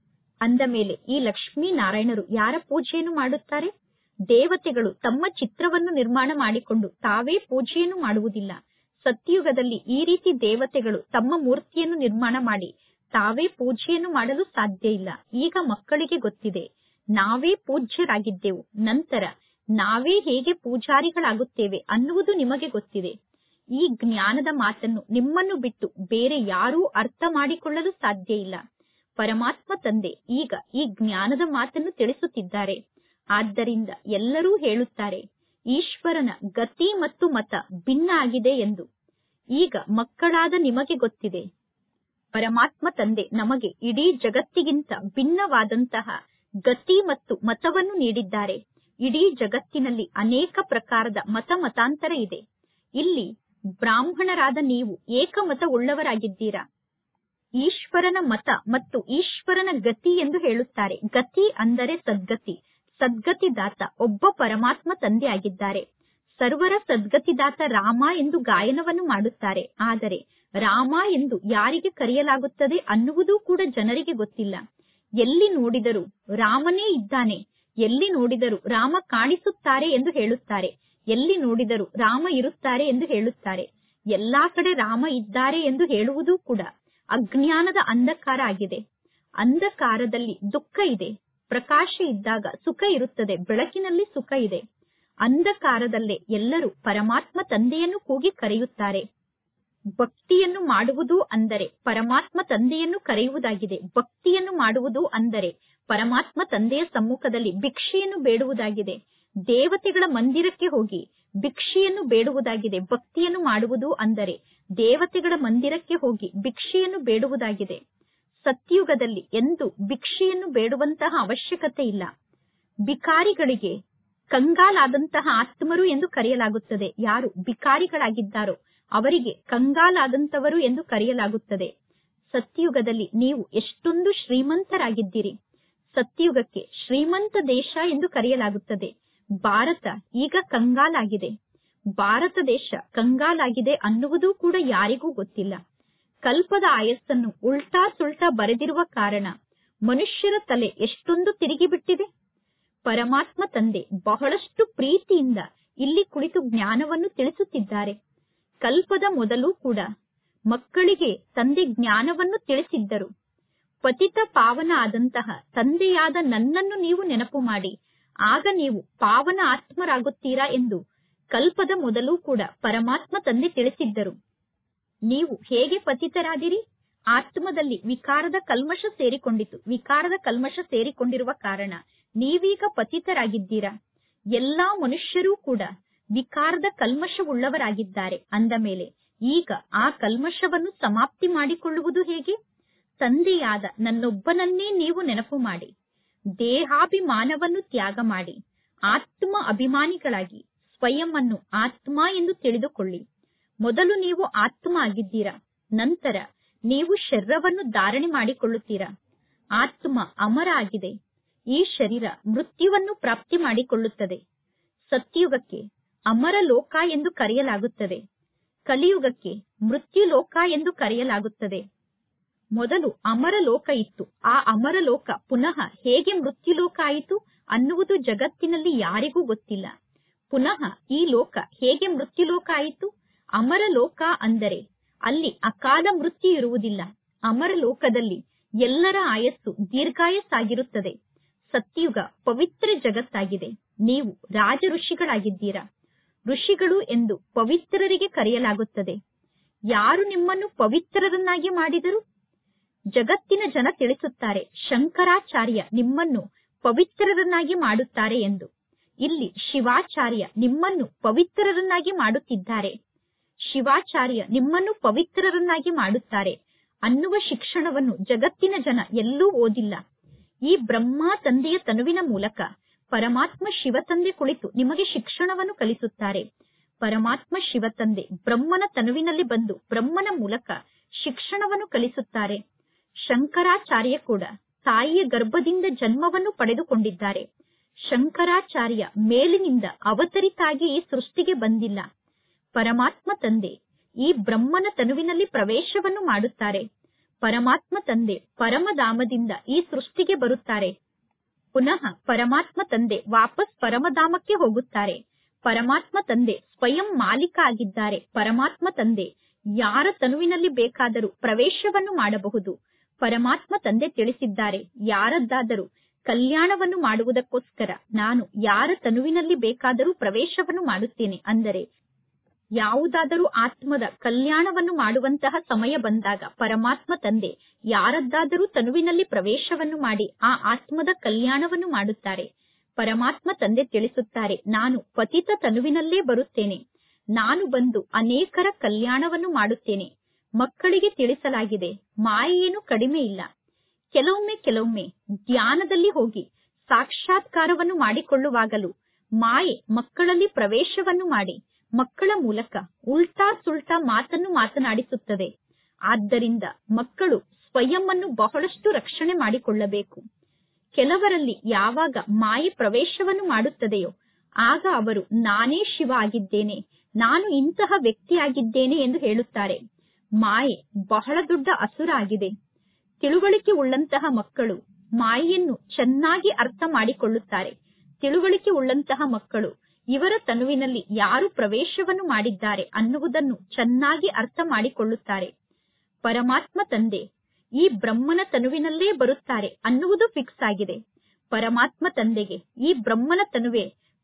ಅಂದ ಮೇಲೆ ಈ ಲಕ್ಷ್ಮೀ ನಾರಾಯಣರು ಯಾರ ಪೂಜೆಯನ್ನು ಮಾಡುತ್ತಾರೆ ದೇವತೆಗಳು ತಮ್ಮ ಚಿತ್ರವನ್ನು ನಿರ್ಮಾಣ ಮಾಡಿಕೊಂಡು ತಾವೇ ಪೂಜೆಯನ್ನು ಮಾಡುವುದಿಲ್ಲ ಸತ್ಯಯುಗದಲ್ಲಿ ಈ ರೀತಿ ದೇವತೆಗಳು ತಮ್ಮ ಮೂರ್ತಿಯನ್ನು ನಿರ್ಮಾಣ ಮಾಡಿ ತಾವೇ ಪೂಜೆಯನ್ನು ಮಾಡಲು ಸಾಧ್ಯ ಇಲ್ಲ ಈಗ ಮಕ್ಕಳಿಗೆ ಗೊತ್ತಿದೆ ನಾವೇ ಪೂಜ್ಯರಾಗಿದ್ದೆವು ನಂತರ ನಾವೇ ಹೇಗೆ ಪೂಜಾರಿಗಳಾಗುತ್ತೇವೆ ಅನ್ನುವುದು ನಿಮಗೆ ಗೊತ್ತಿದೆ ಈ ಜ್ಞಾನದ ಮಾತನ್ನು ನಿಮ್ಮನ್ನು ಬಿಟ್ಟು ಬೇರೆ ಯಾರೂ ಅರ್ಥ ಮಾಡಿಕೊಳ್ಳಲು ಸಾಧ್ಯ ಇಲ್ಲ ಪರಮಾತ್ಮ ತಂದೆ ಈಗ ಈ ಜ್ಞಾನದ ಮಾತನ್ನು ತಿಳಿಸುತ್ತಿದ್ದಾರೆ ಆದ್ದರಿಂದ ಎಲ್ಲರೂ ಹೇಳುತ್ತಾರೆ ಈಶ್ವರನ ಗತಿ ಮತ್ತು ಮತ ಭಿನ್ನ ಆಗಿದೆ ಎಂದು ಈಗ ಮಕ್ಕಳಾದ ನಿಮಗೆ ಗೊತ್ತಿದೆ ಪರಮಾತ್ಮ ತಂದೆ ನಮಗೆ ಇಡೀ ಜಗತ್ತಿಗಿಂತ ಭಿನ್ನವಾದಂತಹ ಗತಿ ಮತ್ತು ಮತವನ್ನು ನೀಡಿದ್ದಾರೆ ಇಡೀ ಜಗತ್ತಿನಲ್ಲಿ ಅನೇಕ ಪ್ರಕಾರದ ಮತ ಮತಾಂತರ ಇದೆ ಇಲ್ಲಿ ಬ್ರಾಹ್ಮಣರಾದ ನೀವು ಏಕಮತ ಉಳ್ಳವರಾಗಿದ್ದೀರಾ ಈಶ್ವರನ ಮತ ಮತ್ತು ಈಶ್ವರನ ಗತಿ ಎಂದು ಹೇಳುತ್ತಾರೆ ಗತಿ ಅಂದರೆ ಸದ್ಗತಿ ಸದ್ಗತಿದಾತ ಒಬ್ಬ ಪರಮಾತ್ಮ ತಂದೆ ಆಗಿದ್ದಾರೆ ಸರ್ವರ ಸದ್ಗತಿದಾತ ರಾಮ ಎಂದು ಗಾಯನವನ್ನು ಮಾಡುತ್ತಾರೆ ಆದರೆ ರಾಮ ಎಂದು ಯಾರಿಗೆ ಕರೆಯಲಾಗುತ್ತದೆ ಅನ್ನುವುದೂ ಕೂಡ ಜನರಿಗೆ ಗೊತ್ತಿಲ್ಲ ಎಲ್ಲಿ ನೋಡಿದರೂ ರಾಮನೇ ಇದ್ದಾನೆ ಎಲ್ಲಿ ನೋಡಿದರೂ ರಾಮ ಕಾಣಿಸುತ್ತಾರೆ ಎಂದು ಹೇಳುತ್ತಾರೆ ಎಲ್ಲಿ ನೋಡಿದರೂ ರಾಮ ಇರುತ್ತಾರೆ ಎಂದು ಹೇಳುತ್ತಾರೆ ಎಲ್ಲಾ ಕಡೆ ರಾಮ ಇದ್ದಾರೆ ಎಂದು ಹೇಳುವುದೂ ಕೂಡ ಅಜ್ಞಾನದ ಅಂಧಕಾರ ಆಗಿದೆ ಅಂಧಕಾರದಲ್ಲಿ ದುಃಖ ಇದೆ ಪ್ರಕಾಶ ಇದ್ದಾಗ ಸುಖ ಇರುತ್ತದೆ ಬೆಳಕಿನಲ್ಲಿ ಸುಖ ಇದೆ ಅಂಧಕಾರದಲ್ಲೇ ಎಲ್ಲರೂ ಪರಮಾತ್ಮ ತಂದೆಯನ್ನು ಕೂಗಿ ಕರೆಯುತ್ತಾರೆ ಭಕ್ತಿಯನ್ನು ಮಾಡುವುದು ಅಂದರೆ ಪರಮಾತ್ಮ ತಂದೆಯನ್ನು ಕರೆಯುವುದಾಗಿದೆ ಭಕ್ತಿಯನ್ನು ಮಾಡುವುದು ಅಂದರೆ ಪರಮಾತ್ಮ ತಂದೆಯ ಸಮ್ಮುಖದಲ್ಲಿ ಭಿಕ್ಷೆಯನ್ನು ಬೇಡುವುದಾಗಿದೆ ದೇವತೆಗಳ ಮಂದಿರಕ್ಕೆ ಹೋಗಿ ಭಿಕ್ಷೆಯನ್ನು ಬೇಡುವುದಾಗಿದೆ ಭಕ್ತಿಯನ್ನು ಮಾಡುವುದು ಅಂದರೆ ದೇವತೆಗಳ ಮಂದಿರಕ್ಕೆ ಹೋಗಿ ಭಿಕ್ಷೆಯನ್ನು ಬೇಡುವುದಾಗಿದೆ ಸತ್ಯುಗದಲ್ಲಿ ಎಂದು ಭಿಕ್ಷೆಯನ್ನು ಬೇಡುವಂತಹ ಅವಶ್ಯಕತೆ ಇಲ್ಲ ಬಿಕಾರಿಗಳಿಗೆ ಕಂಗಾಲಾದಂತಹ ಆತ್ಮರು ಎಂದು ಕರೆಯಲಾಗುತ್ತದೆ ಯಾರು ಬಿಕಾರಿಗಳಾಗಿದ್ದಾರೋ ಅವರಿಗೆ ಕಂಗಾಲಾದಂತವರು ಎಂದು ಕರೆಯಲಾಗುತ್ತದೆ ಸತ್ಯುಗದಲ್ಲಿ ನೀವು ಎಷ್ಟೊಂದು ಶ್ರೀಮಂತರಾಗಿದ್ದೀರಿ ಸತ್ಯುಗಕ್ಕೆ ಶ್ರೀಮಂತ ದೇಶ ಎಂದು ಕರೆಯಲಾಗುತ್ತದೆ ಭಾರತ ಈಗ ಕಂಗಾಲಾಗಿದೆ ಭಾರತ ದೇಶ ಕಂಗಾಲಾಗಿದೆ ಅನ್ನುವುದೂ ಕೂಡ ಯಾರಿಗೂ ಗೊತ್ತಿಲ್ಲ ಕಲ್ಪದ ಆಯಸ್ಸನ್ನು ಉಲ್ಟಾ ಸುಲ್ಟಾ ಬರೆದಿರುವ ಕಾರಣ ಮನುಷ್ಯರ ತಲೆ ಎಷ್ಟೊಂದು ತಿರುಗಿಬಿಟ್ಟಿದೆ ಪರಮಾತ್ಮ ತಂದೆ ಬಹಳಷ್ಟು ಪ್ರೀತಿಯಿಂದ ಇಲ್ಲಿ ಕುಳಿತು ಜ್ಞಾನವನ್ನು ತಿಳಿಸುತ್ತಿದ್ದಾರೆ ಕಲ್ಪದ ಮೊದಲು ಕೂಡ ಮಕ್ಕಳಿಗೆ ತಂದೆ ಜ್ಞಾನವನ್ನು ತಿಳಿಸಿದ್ದರು ಪತಿತ ಪಾವನ ಆದಂತಹ ತಂದೆಯಾದ ನನ್ನನ್ನು ನೀವು ನೆನಪು ಮಾಡಿ ಆಗ ನೀವು ಪಾವನ ಆತ್ಮರಾಗುತ್ತೀರಾ ಎಂದು ಕಲ್ಪದ ಮೊದಲು ಕೂಡ ಪರಮಾತ್ಮ ತಂದೆ ತಿಳಿಸಿದ್ದರು ನೀವು ಹೇಗೆ ಪತಿತರಾದಿರಿ ಆತ್ಮದಲ್ಲಿ ವಿಕಾರದ ಕಲ್ಮಶ ಸೇರಿಕೊಂಡಿತು ವಿಕಾರದ ಕಲ್ಮಶ ಸೇರಿಕೊಂಡಿರುವ ಕಾರಣ ನೀವೀಗ ಪತಿತರಾಗಿದ್ದೀರಾ ಎಲ್ಲಾ ಮನುಷ್ಯರೂ ಕೂಡ ವಿಕಾರದ ಕಲ್ಮಶವುಳ್ಳವರಾಗಿದ್ದಾರೆ ಅಂದ ಮೇಲೆ ಈಗ ಆ ಕಲ್ಮಶವನ್ನು ಸಮಾಪ್ತಿ ಮಾಡಿಕೊಳ್ಳುವುದು ಹೇಗೆ ತಂದೆಯಾದ ನನ್ನೊಬ್ಬನನ್ನೇ ನೀವು ನೆನಪು ಮಾಡಿ ದೇಹಾಭಿಮಾನವನ್ನು ತ್ಯಾಗ ಮಾಡಿ ಆತ್ಮ ಅಭಿಮಾನಿಗಳಾಗಿ ಸ್ವಯಂ ಅನ್ನು ಆತ್ಮ ಎಂದು ತಿಳಿದುಕೊಳ್ಳಿ ಮೊದಲು ನೀವು ಆತ್ಮ ಆಗಿದ್ದೀರಾ ನಂತರ ನೀವು ಶರೀರವನ್ನು ಧಾರಣೆ ಮಾಡಿಕೊಳ್ಳುತ್ತೀರಾ ಆತ್ಮ ಅಮರ ಆಗಿದೆ ಈ ಶರೀರ ಮೃತ್ಯುವನ್ನು ಪ್ರಾಪ್ತಿ ಮಾಡಿಕೊಳ್ಳುತ್ತದೆ ಸತ್ಯುಗಕ್ಕೆ ಅಮರ ಲೋಕ ಎಂದು ಕರೆಯಲಾಗುತ್ತದೆ ಕಲಿಯುಗಕ್ಕೆ ಮೃತ್ಯು ಲೋಕ ಎಂದು ಕರೆಯಲಾಗುತ್ತದೆ ಮೊದಲು ಅಮರ ಲೋಕ ಇತ್ತು ಆ ಅಮರ ಲೋಕ ಪುನಃ ಹೇಗೆ ಮೃತ್ಯು ಲೋಕ ಆಯಿತು ಅನ್ನುವುದು ಜಗತ್ತಿನಲ್ಲಿ ಯಾರಿಗೂ ಗೊತ್ತಿಲ್ಲ ಪುನಃ ಈ ಲೋಕ ಹೇಗೆ ಮೃತ್ಯು ಲೋಕ ಆಯಿತು ಅಮರ ಲೋಕ ಅಂದರೆ ಅಲ್ಲಿ ಅಕಾಲ ಮೃತ್ಯು ಇರುವುದಿಲ್ಲ ಅಮರ ಲೋಕದಲ್ಲಿ ಎಲ್ಲರ ಆಯಸ್ಸು ದೀರ್ಘಾಯಸ್ಸಾಗಿರುತ್ತದೆ ಸತ್ಯುಗ ಪವಿತ್ರ ಜಗತ್ತಾಗಿದೆ ನೀವು ರಾಜ ಋಷಿಗಳಾಗಿದ್ದೀರಾ ಋಷಿಗಳು ಎಂದು ಪವಿತ್ರರಿಗೆ ಕರೆಯಲಾಗುತ್ತದೆ ಯಾರು ನಿಮ್ಮನ್ನು ಪವಿತ್ರರನ್ನಾಗಿ ಮಾಡಿದರು ಜಗತ್ತಿನ ಜನ ತಿಳಿಸುತ್ತಾರೆ ಶಂಕರಾಚಾರ್ಯ ನಿಮ್ಮನ್ನು ಪವಿತ್ರರನ್ನಾಗಿ ಮಾಡುತ್ತಾರೆ ಎಂದು ಇಲ್ಲಿ ಶಿವಾಚಾರ್ಯ ನಿಮ್ಮನ್ನು ಪವಿತ್ರರನ್ನಾಗಿ ಮಾಡುತ್ತಿದ್ದಾರೆ ಶಿವಾಚಾರ್ಯ ನಿಮ್ಮನ್ನು ಪವಿತ್ರರನ್ನಾಗಿ ಮಾಡುತ್ತಾರೆ ಅನ್ನುವ ಶಿಕ್ಷಣವನ್ನು ಜಗತ್ತಿನ ಜನ ಎಲ್ಲೂ ಓದಿಲ್ಲ ಈ ಬ್ರಹ್ಮ ತಂದೆಯ ತನುವಿನ ಮೂಲಕ ಪರಮಾತ್ಮ ಶಿವತಂದೆ ಕುಳಿತು ನಿಮಗೆ ಶಿಕ್ಷಣವನ್ನು ಕಲಿಸುತ್ತಾರೆ ಪರಮಾತ್ಮ ಶಿವತಂದೆ ಬ್ರಹ್ಮನ ತನುವಿನಲ್ಲಿ ಬಂದು ಬ್ರಹ್ಮನ ಮೂಲಕ ಶಿಕ್ಷಣವನ್ನು ಕಲಿಸುತ್ತಾರೆ ಶಂಕರಾಚಾರ್ಯ ಕೂಡ ತಾಯಿಯ ಗರ್ಭದಿಂದ ಜನ್ಮವನ್ನು ಪಡೆದುಕೊಂಡಿದ್ದಾರೆ ಶಂಕರಾಚಾರ್ಯ ಮೇಲಿನಿಂದ ಅವತರಿತಾಗಿ ಈ ಸೃಷ್ಟಿಗೆ ಬಂದಿಲ್ಲ ಪರಮಾತ್ಮ ತಂದೆ ಈ ಬ್ರಹ್ಮನ ತನುವಿನಲ್ಲಿ ಪ್ರವೇಶವನ್ನು ಮಾಡುತ್ತಾರೆ ಪರಮಾತ್ಮ ತಂದೆ ಪರಮಧಾಮದಿಂದ ಈ ಸೃಷ್ಟಿಗೆ ಬರುತ್ತಾರೆ ಪುನಃ ಪರಮಾತ್ಮ ತಂದೆ ವಾಪಸ್ ಪರಮಧಾಮಕ್ಕೆ ಹೋಗುತ್ತಾರೆ ಪರಮಾತ್ಮ ತಂದೆ ಸ್ವಯಂ ಮಾಲೀಕ ಆಗಿದ್ದಾರೆ ಪರಮಾತ್ಮ ತಂದೆ ಯಾರ ತನುವಿನಲ್ಲಿ ಬೇಕಾದರೂ ಪ್ರವೇಶವನ್ನು ಮಾಡಬಹುದು ಪರಮಾತ್ಮ ತಂದೆ ತಿಳಿಸಿದ್ದಾರೆ ಯಾರದ್ದಾದರೂ ಕಲ್ಯಾಣವನ್ನು ಮಾಡುವುದಕ್ಕೋಸ್ಕರ ನಾನು ಯಾರ ತನುವಿನಲ್ಲಿ ಬೇಕಾದರೂ ಪ್ರವೇಶವನ್ನು ಮಾಡುತ್ತೇನೆ ಅಂದರೆ ಯಾವುದಾದರೂ ಆತ್ಮದ ಕಲ್ಯಾಣವನ್ನು ಮಾಡುವಂತಹ ಸಮಯ ಬಂದಾಗ ಪರಮಾತ್ಮ ತಂದೆ ಯಾರದ್ದಾದರೂ ತನುವಿನಲ್ಲಿ ಪ್ರವೇಶವನ್ನು ಮಾಡಿ ಆ ಆತ್ಮದ ಕಲ್ಯಾಣವನ್ನು ಮಾಡುತ್ತಾರೆ ಪರಮಾತ್ಮ ತಂದೆ ತಿಳಿಸುತ್ತಾರೆ ನಾನು ಪತಿತ ತನುವಿನಲ್ಲೇ ಬರುತ್ತೇನೆ ನಾನು ಬಂದು ಅನೇಕರ ಕಲ್ಯಾಣವನ್ನು ಮಾಡುತ್ತೇನೆ ಮಕ್ಕಳಿಗೆ ತಿಳಿಸಲಾಗಿದೆ ಮಾಯೇನು ಕಡಿಮೆ ಇಲ್ಲ ಕೆಲವೊಮ್ಮೆ ಕೆಲವೊಮ್ಮೆ ಧ್ಯಾನದಲ್ಲಿ ಹೋಗಿ ಸಾಕ್ಷಾತ್ಕಾರವನ್ನು ಮಾಡಿಕೊಳ್ಳುವಾಗಲೂ ಮಾಯೆ ಮಕ್ಕಳಲ್ಲಿ ಪ್ರವೇಶವನ್ನು ಮಾಡಿ ಮಕ್ಕಳ ಮೂಲಕ ಉಲ್ಟಾ ಸುಲ್ಟಾ ಮಾತನ್ನು ಮಾತನಾಡಿಸುತ್ತದೆ ಆದ್ದರಿಂದ ಮಕ್ಕಳು ಸ್ವಯಂ ಅನ್ನು ಬಹಳಷ್ಟು ರಕ್ಷಣೆ ಮಾಡಿಕೊಳ್ಳಬೇಕು ಕೆಲವರಲ್ಲಿ ಯಾವಾಗ ಮಾಯೆ ಪ್ರವೇಶವನ್ನು ಮಾಡುತ್ತದೆಯೋ ಆಗ ಅವರು ನಾನೇ ಶಿವ ಆಗಿದ್ದೇನೆ ನಾನು ಇಂತಹ ವ್ಯಕ್ತಿಯಾಗಿದ್ದೇನೆ ಎಂದು ಹೇಳುತ್ತಾರೆ ಮಾಯೆ ಬಹಳ ದೊಡ್ಡ ಅಸುರ ಆಗಿದೆ ತಿಳುವಳಿಕೆ ಉಳ್ಳಂತಹ ಮಕ್ಕಳು ಮಾಯೆಯನ್ನು ಚೆನ್ನಾಗಿ ಅರ್ಥ ಮಾಡಿಕೊಳ್ಳುತ್ತಾರೆ ತಿಳುವಳಿಕೆ ಉಳ್ಳಂತಹ ಮಕ್ಕಳು ಇವರ ತನುವಿನಲ್ಲಿ ಯಾರು ಪ್ರವೇಶವನ್ನು ಮಾಡಿದ್ದಾರೆ ಅನ್ನುವುದನ್ನು ಚೆನ್ನಾಗಿ ಅರ್ಥ ಮಾಡಿಕೊಳ್ಳುತ್ತಾರೆ ಪರಮಾತ್ಮ ತಂದೆ ಈ ಬ್ರಹ್ಮನ ತನುವಿನಲ್ಲೇ ಬರುತ್ತಾರೆ ಅನ್ನುವುದು ಫಿಕ್ಸ್ ಆಗಿದೆ ಪರಮಾತ್ಮ ತಂದೆಗೆ ಈ ಬ್ರಹ್ಮನ ತನುವೆ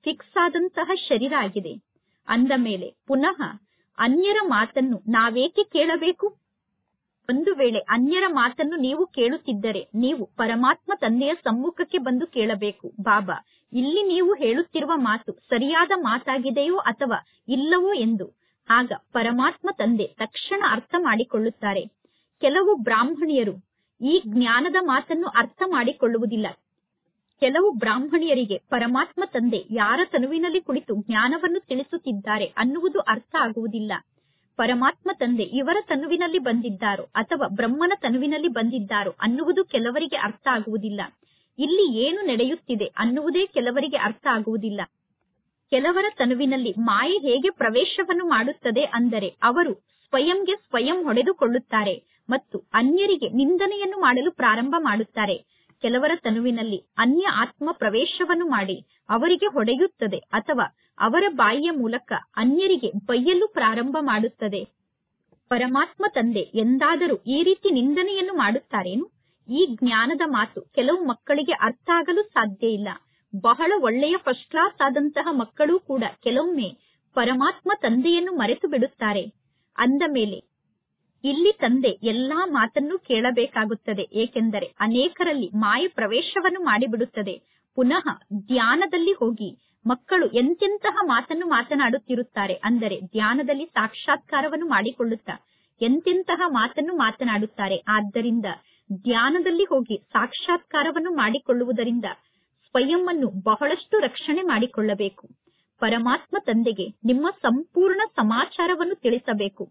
ಫಿಕ್ಸ್ ಆದಂತಹ ಶರೀರ ಆಗಿದೆ ಅಂದ ಮೇಲೆ ಪುನಃ ಅನ್ಯರ ಮಾತನ್ನು ನಾವೇಕೆ ಕೇಳಬೇಕು ಒಂದು ವೇಳೆ ಅನ್ಯರ ಮಾತನ್ನು ನೀವು ಕೇಳುತ್ತಿದ್ದರೆ ನೀವು ಪರಮಾತ್ಮ ತಂದೆಯ ಸಮ್ಮುಖಕ್ಕೆ ಬಂದು ಕೇಳಬೇಕು ಬಾಬಾ ಇಲ್ಲಿ ನೀವು ಹೇಳುತ್ತಿರುವ ಮಾತು ಸರಿಯಾದ ಮಾತಾಗಿದೆಯೋ ಅಥವಾ ಇಲ್ಲವೋ ಎಂದು ಆಗ ಪರಮಾತ್ಮ ತಂದೆ ತಕ್ಷಣ ಅರ್ಥ ಮಾಡಿಕೊಳ್ಳುತ್ತಾರೆ ಕೆಲವು ಬ್ರಾಹ್ಮಣಿಯರು ಈ ಜ್ಞಾನದ ಮಾತನ್ನು ಅರ್ಥ ಮಾಡಿಕೊಳ್ಳುವುದಿಲ್ಲ ಕೆಲವು ಬ್ರಾಹ್ಮಣಿಯರಿಗೆ ಪರಮಾತ್ಮ ತಂದೆ ಯಾರ ತನುವಿನಲ್ಲಿ ಕುಳಿತು ಜ್ಞಾನವನ್ನು ತಿಳಿಸುತ್ತಿದ್ದಾರೆ ಅನ್ನುವುದು ಅರ್ಥ ಆಗುವುದಿಲ್ಲ ಪರಮಾತ್ಮ ತಂದೆ ಇವರ ತನುವಿನಲ್ಲಿ ಬಂದಿದ್ದಾರೋ ಅಥವಾ ಬ್ರಹ್ಮನ ತನುವಿನಲ್ಲಿ ಬಂದಿದ್ದಾರೋ ಅನ್ನುವುದು ಕೆಲವರಿಗೆ ಅರ್ಥ ಆಗುವುದಿಲ್ಲ ಇಲ್ಲಿ ಏನು ನಡೆಯುತ್ತಿದೆ ಅನ್ನುವುದೇ ಕೆಲವರಿಗೆ ಅರ್ಥ ಆಗುವುದಿಲ್ಲ ಕೆಲವರ ತನುವಿನಲ್ಲಿ ಮಾಯೆ ಹೇಗೆ ಪ್ರವೇಶವನ್ನು ಮಾಡುತ್ತದೆ ಅಂದರೆ ಅವರು ಸ್ವಯಂಗೆ ಸ್ವಯಂ ಹೊಡೆದುಕೊಳ್ಳುತ್ತಾರೆ ಮತ್ತು ಅನ್ಯರಿಗೆ ನಿಂದನೆಯನ್ನು ಮಾಡಲು ಪ್ರಾರಂಭ ಮಾಡುತ್ತಾರೆ ಕೆಲವರ ತನುವಿನಲ್ಲಿ ಅನ್ಯ ಆತ್ಮ ಪ್ರವೇಶವನ್ನು ಮಾಡಿ ಅವರಿಗೆ ಹೊಡೆಯುತ್ತದೆ ಅಥವಾ ಅವರ ಬಾಯಿಯ ಮೂಲಕ ಅನ್ಯರಿಗೆ ಬೈಯಲು ಪ್ರಾರಂಭ ಮಾಡುತ್ತದೆ ಪರಮಾತ್ಮ ತಂದೆ ಎಂದಾದರೂ ಈ ರೀತಿ ನಿಂದನೆಯನ್ನು ಮಾಡುತ್ತಾರೇನು ಈ ಜ್ಞಾನದ ಮಾತು ಕೆಲವು ಮಕ್ಕಳಿಗೆ ಅರ್ಥ ಆಗಲು ಸಾಧ್ಯ ಇಲ್ಲ ಬಹಳ ಒಳ್ಳೆಯ ಫಸ್ಟ್ ಕ್ಲಾಸ್ ಆದಂತಹ ಮಕ್ಕಳು ಕೂಡ ಕೆಲವೊಮ್ಮೆ ಪರಮಾತ್ಮ ತಂದೆಯನ್ನು ಮರೆತು ಬಿಡುತ್ತಾರೆ ಅಂದ ಮೇಲೆ ಇಲ್ಲಿ ತಂದೆ ಎಲ್ಲಾ ಮಾತನ್ನು ಕೇಳಬೇಕಾಗುತ್ತದೆ ಏಕೆಂದರೆ ಅನೇಕರಲ್ಲಿ ಮಾಯ ಪ್ರವೇಶವನ್ನು ಮಾಡಿಬಿಡುತ್ತದೆ ಪುನಃ ಧ್ಯಾನದಲ್ಲಿ ಹೋಗಿ ಮಕ್ಕಳು ಎಂತೆಂತಹ ಮಾತನ್ನು ಮಾತನಾಡುತ್ತಿರುತ್ತಾರೆ ಅಂದರೆ ಧ್ಯಾನದಲ್ಲಿ ಸಾಕ್ಷಾತ್ಕಾರವನ್ನು ಮಾಡಿಕೊಳ್ಳುತ್ತಾ ಎಂತೆಂತಹ ಮಾತನ್ನು ಮಾತನಾಡುತ್ತಾರೆ ಆದ್ದರಿಂದ ಧ್ಯಾನದಲ್ಲಿ ಹೋಗಿ ಸಾಕ್ಷಾತ್ಕಾರವನ್ನು ಮಾಡಿಕೊಳ್ಳುವುದರಿಂದ ಸ್ವಯಂವನ್ನು ಬಹಳಷ್ಟು ರಕ್ಷಣೆ ಮಾಡಿಕೊಳ್ಳಬೇಕು ಪರಮಾತ್ಮ ತಂದೆಗೆ ನಿಮ್ಮ ಸಂಪೂರ್ಣ ಸಮಾಚಾರವನ್ನು ತಿಳಿಸಬೇಕು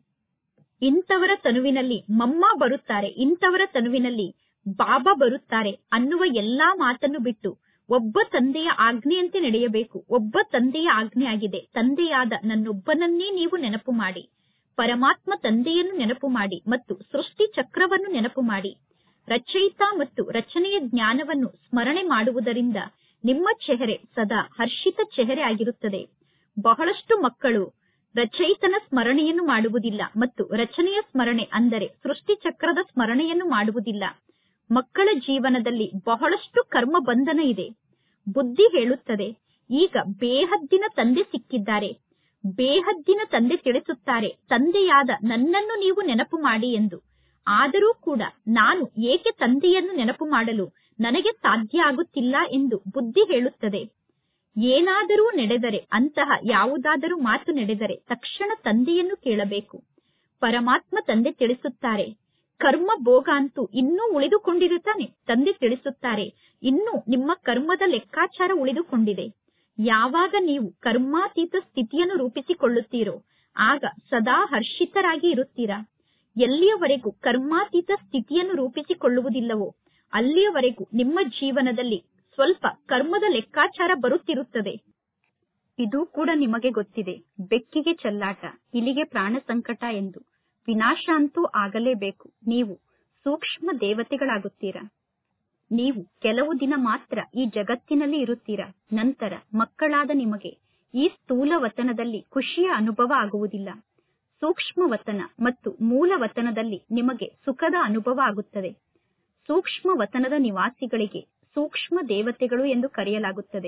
ಇಂಥವರ ತನುವಿನಲ್ಲಿ ಮಮ್ಮ ಬರುತ್ತಾರೆ ಇಂಥವರ ತನುವಿನಲ್ಲಿ ಬಾಬಾ ಬರುತ್ತಾರೆ ಅನ್ನುವ ಎಲ್ಲಾ ಮಾತನ್ನು ಬಿಟ್ಟು ಒಬ್ಬ ತಂದೆಯ ಆಜ್ಞೆಯಂತೆ ನಡೆಯಬೇಕು ಒಬ್ಬ ತಂದೆಯ ಆಜ್ಞೆ ಆಗಿದೆ ತಂದೆಯಾದ ನನ್ನೊಬ್ಬನನ್ನೇ ನೀವು ನೆನಪು ಮಾಡಿ ಪರಮಾತ್ಮ ತಂದೆಯನ್ನು ನೆನಪು ಮಾಡಿ ಮತ್ತು ಸೃಷ್ಟಿ ಚಕ್ರವನ್ನು ನೆನಪು ಮಾಡಿ ರಚಯಿತ ಮತ್ತು ರಚನೆಯ ಜ್ಞಾನವನ್ನು ಸ್ಮರಣೆ ಮಾಡುವುದರಿಂದ ನಿಮ್ಮ ಚೆಹರೆ ಸದಾ ಹರ್ಷಿತ ಚೆಹರೆ ಆಗಿರುತ್ತದೆ ಬಹಳಷ್ಟು ಮಕ್ಕಳು ರಚಯಿತನ ಸ್ಮರಣೆಯನ್ನು ಮಾಡುವುದಿಲ್ಲ ಮತ್ತು ರಚನೆಯ ಸ್ಮರಣೆ ಅಂದರೆ ಸೃಷ್ಟಿ ಚಕ್ರದ ಸ್ಮರಣೆಯನ್ನು ಮಾಡುವುದಿಲ್ಲ ಮಕ್ಕಳ ಜೀವನದಲ್ಲಿ ಬಹಳಷ್ಟು ಕರ್ಮ ಬಂಧನ ಇದೆ ಬುದ್ಧಿ ಹೇಳುತ್ತದೆ ಈಗ ಬೇಹದ್ದಿನ ತಂದೆ ಸಿಕ್ಕಿದ್ದಾರೆ ಬೇಹದ್ದಿನ ತಂದೆ ತಿಳಿಸುತ್ತಾರೆ ತಂದೆಯಾದ ನನ್ನನ್ನು ನೀವು ನೆನಪು ಮಾಡಿ ಎಂದು ಆದರೂ ಕೂಡ ನಾನು ಏಕೆ ತಂದೆಯನ್ನು ನೆನಪು ಮಾಡಲು ನನಗೆ ಸಾಧ್ಯ ಆಗುತ್ತಿಲ್ಲ ಎಂದು ಬುದ್ಧಿ ಹೇಳುತ್ತದೆ ಏನಾದರೂ ನಡೆದರೆ ಅಂತಹ ಯಾವುದಾದರೂ ಮಾತು ನಡೆದರೆ ತಕ್ಷಣ ತಂದೆಯನ್ನು ಕೇಳಬೇಕು ಪರಮಾತ್ಮ ತಂದೆ ತಿಳಿಸುತ್ತಾರೆ ಕರ್ಮ ಭೋಗ ಅಂತೂ ಇನ್ನೂ ಉಳಿದುಕೊಂಡಿರುತ್ತಾನೆ ತಂದೆ ತಿಳಿಸುತ್ತಾರೆ ಇನ್ನೂ ನಿಮ್ಮ ಕರ್ಮದ ಲೆಕ್ಕಾಚಾರ ಉಳಿದುಕೊಂಡಿದೆ ಯಾವಾಗ ನೀವು ಕರ್ಮಾತೀತ ಸ್ಥಿತಿಯನ್ನು ರೂಪಿಸಿಕೊಳ್ಳುತ್ತೀರೋ ಆಗ ಸದಾ ಹರ್ಷಿತರಾಗಿ ಇರುತ್ತೀರಾ ಎಲ್ಲಿಯವರೆಗೂ ಕರ್ಮಾತೀತ ಸ್ಥಿತಿಯನ್ನು ರೂಪಿಸಿಕೊಳ್ಳುವುದಿಲ್ಲವೋ ಅಲ್ಲಿಯವರೆಗೂ ನಿಮ್ಮ ಜೀವನದಲ್ಲಿ ಸ್ವಲ್ಪ ಕರ್ಮದ ಲೆಕ್ಕಾಚಾರ ಬರುತ್ತಿರುತ್ತದೆ ಇದು ಕೂಡ ನಿಮಗೆ ಗೊತ್ತಿದೆ ಬೆಕ್ಕಿಗೆ ಚೆಲ್ಲಾಟ ಇಲಿಗೆ ಪ್ರಾಣ ಸಂಕಟ ಎಂದು ವಿನಾಶ ಅಂತೂ ಆಗಲೇಬೇಕು ನೀವು ಸೂಕ್ಷ್ಮ ದೇವತೆಗಳಾಗುತ್ತೀರಾ ನೀವು ಕೆಲವು ದಿನ ಮಾತ್ರ ಈ ಜಗತ್ತಿನಲ್ಲಿ ಇರುತ್ತೀರಾ ನಂತರ ಮಕ್ಕಳಾದ ನಿಮಗೆ ಈ ಸ್ಥೂಲ ವತನದಲ್ಲಿ ಖುಷಿಯ ಅನುಭವ ಆಗುವುದಿಲ್ಲ ಸೂಕ್ಷ್ಮ ವತನ ಮತ್ತು ಮೂಲ ವತನದಲ್ಲಿ ನಿಮಗೆ ಸುಖದ ಅನುಭವ ಆಗುತ್ತದೆ ಸೂಕ್ಷ್ಮ ವತನದ ನಿವಾಸಿಗಳಿಗೆ ಸೂಕ್ಷ್ಮ ದೇವತೆಗಳು ಎಂದು ಕರೆಯಲಾಗುತ್ತದೆ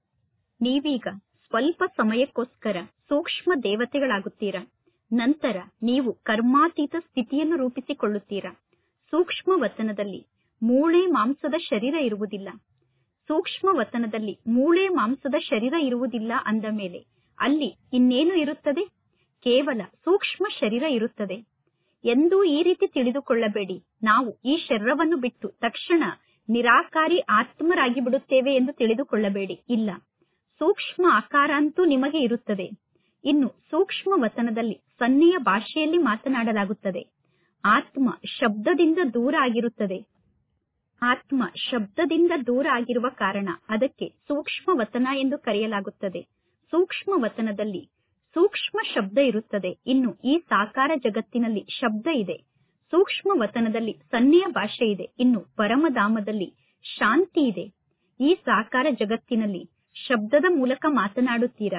ನೀವೀಗ ಸ್ವಲ್ಪ ಸಮಯಕ್ಕೋಸ್ಕರ ಸೂಕ್ಷ್ಮ ದೇವತೆಗಳಾಗುತ್ತೀರಾ ನಂತರ ನೀವು ಕರ್ಮಾತೀತ ಸ್ಥಿತಿಯನ್ನು ರೂಪಿಸಿಕೊಳ್ಳುತ್ತೀರಾ ಸೂಕ್ಷ್ಮ ವತನದಲ್ಲಿ ಮೂಳೆ ಮಾಂಸದ ಶರೀರ ಇರುವುದಿಲ್ಲ ಸೂಕ್ಷ್ಮ ವತನದಲ್ಲಿ ಮೂಳೆ ಮಾಂಸದ ಶರೀರ ಇರುವುದಿಲ್ಲ ಅಂದ ಮೇಲೆ ಅಲ್ಲಿ ಇನ್ನೇನು ಇರುತ್ತದೆ ಕೇವಲ ಸೂಕ್ಷ್ಮ ಶರೀರ ಇರುತ್ತದೆ ಎಂದೂ ಈ ರೀತಿ ತಿಳಿದುಕೊಳ್ಳಬೇಡಿ ನಾವು ಈ ಶರೀರವನ್ನು ಬಿಟ್ಟು ತಕ್ಷಣ ನಿರಾಕಾರಿ ಆತ್ಮರಾಗಿ ಬಿಡುತ್ತೇವೆ ಎಂದು ತಿಳಿದುಕೊಳ್ಳಬೇಡಿ ಇಲ್ಲ ಸೂಕ್ಷ್ಮ ಆಕಾರ ಅಂತೂ ನಿಮಗೆ ಇರುತ್ತದೆ ಇನ್ನು ಸೂಕ್ಷ್ಮ ವತನದಲ್ಲಿ ಸನ್ನೆಯ ಭಾಷೆಯಲ್ಲಿ ಮಾತನಾಡಲಾಗುತ್ತದೆ ಆತ್ಮ ಶಬ್ದದಿಂದ ದೂರ ಆಗಿರುತ್ತದೆ ಆತ್ಮ ಶಬ್ದದಿಂದ ದೂರ ಆಗಿರುವ ಕಾರಣ ಅದಕ್ಕೆ ಸೂಕ್ಷ್ಮ ವತನ ಎಂದು ಕರೆಯಲಾಗುತ್ತದೆ ಸೂಕ್ಷ್ಮ ವತನದಲ್ಲಿ ಸೂಕ್ಷ್ಮ ಶಬ್ದ ಇರುತ್ತದೆ ಇನ್ನು ಈ ಸಾಕಾರ ಜಗತ್ತಿನಲ್ಲಿ ಶಬ್ದ ಇದೆ ಸೂಕ್ಷ್ಮ ವತನದಲ್ಲಿ ಸನ್ನೆಯ ಭಾಷೆ ಇದೆ ಇನ್ನು ಪರಮಧಾಮದಲ್ಲಿ ಶಾಂತಿ ಇದೆ ಈ ಸಾಕಾರ ಜಗತ್ತಿನಲ್ಲಿ ಶಬ್ದದ ಮೂಲಕ ಮಾತನಾಡುತ್ತೀರಾ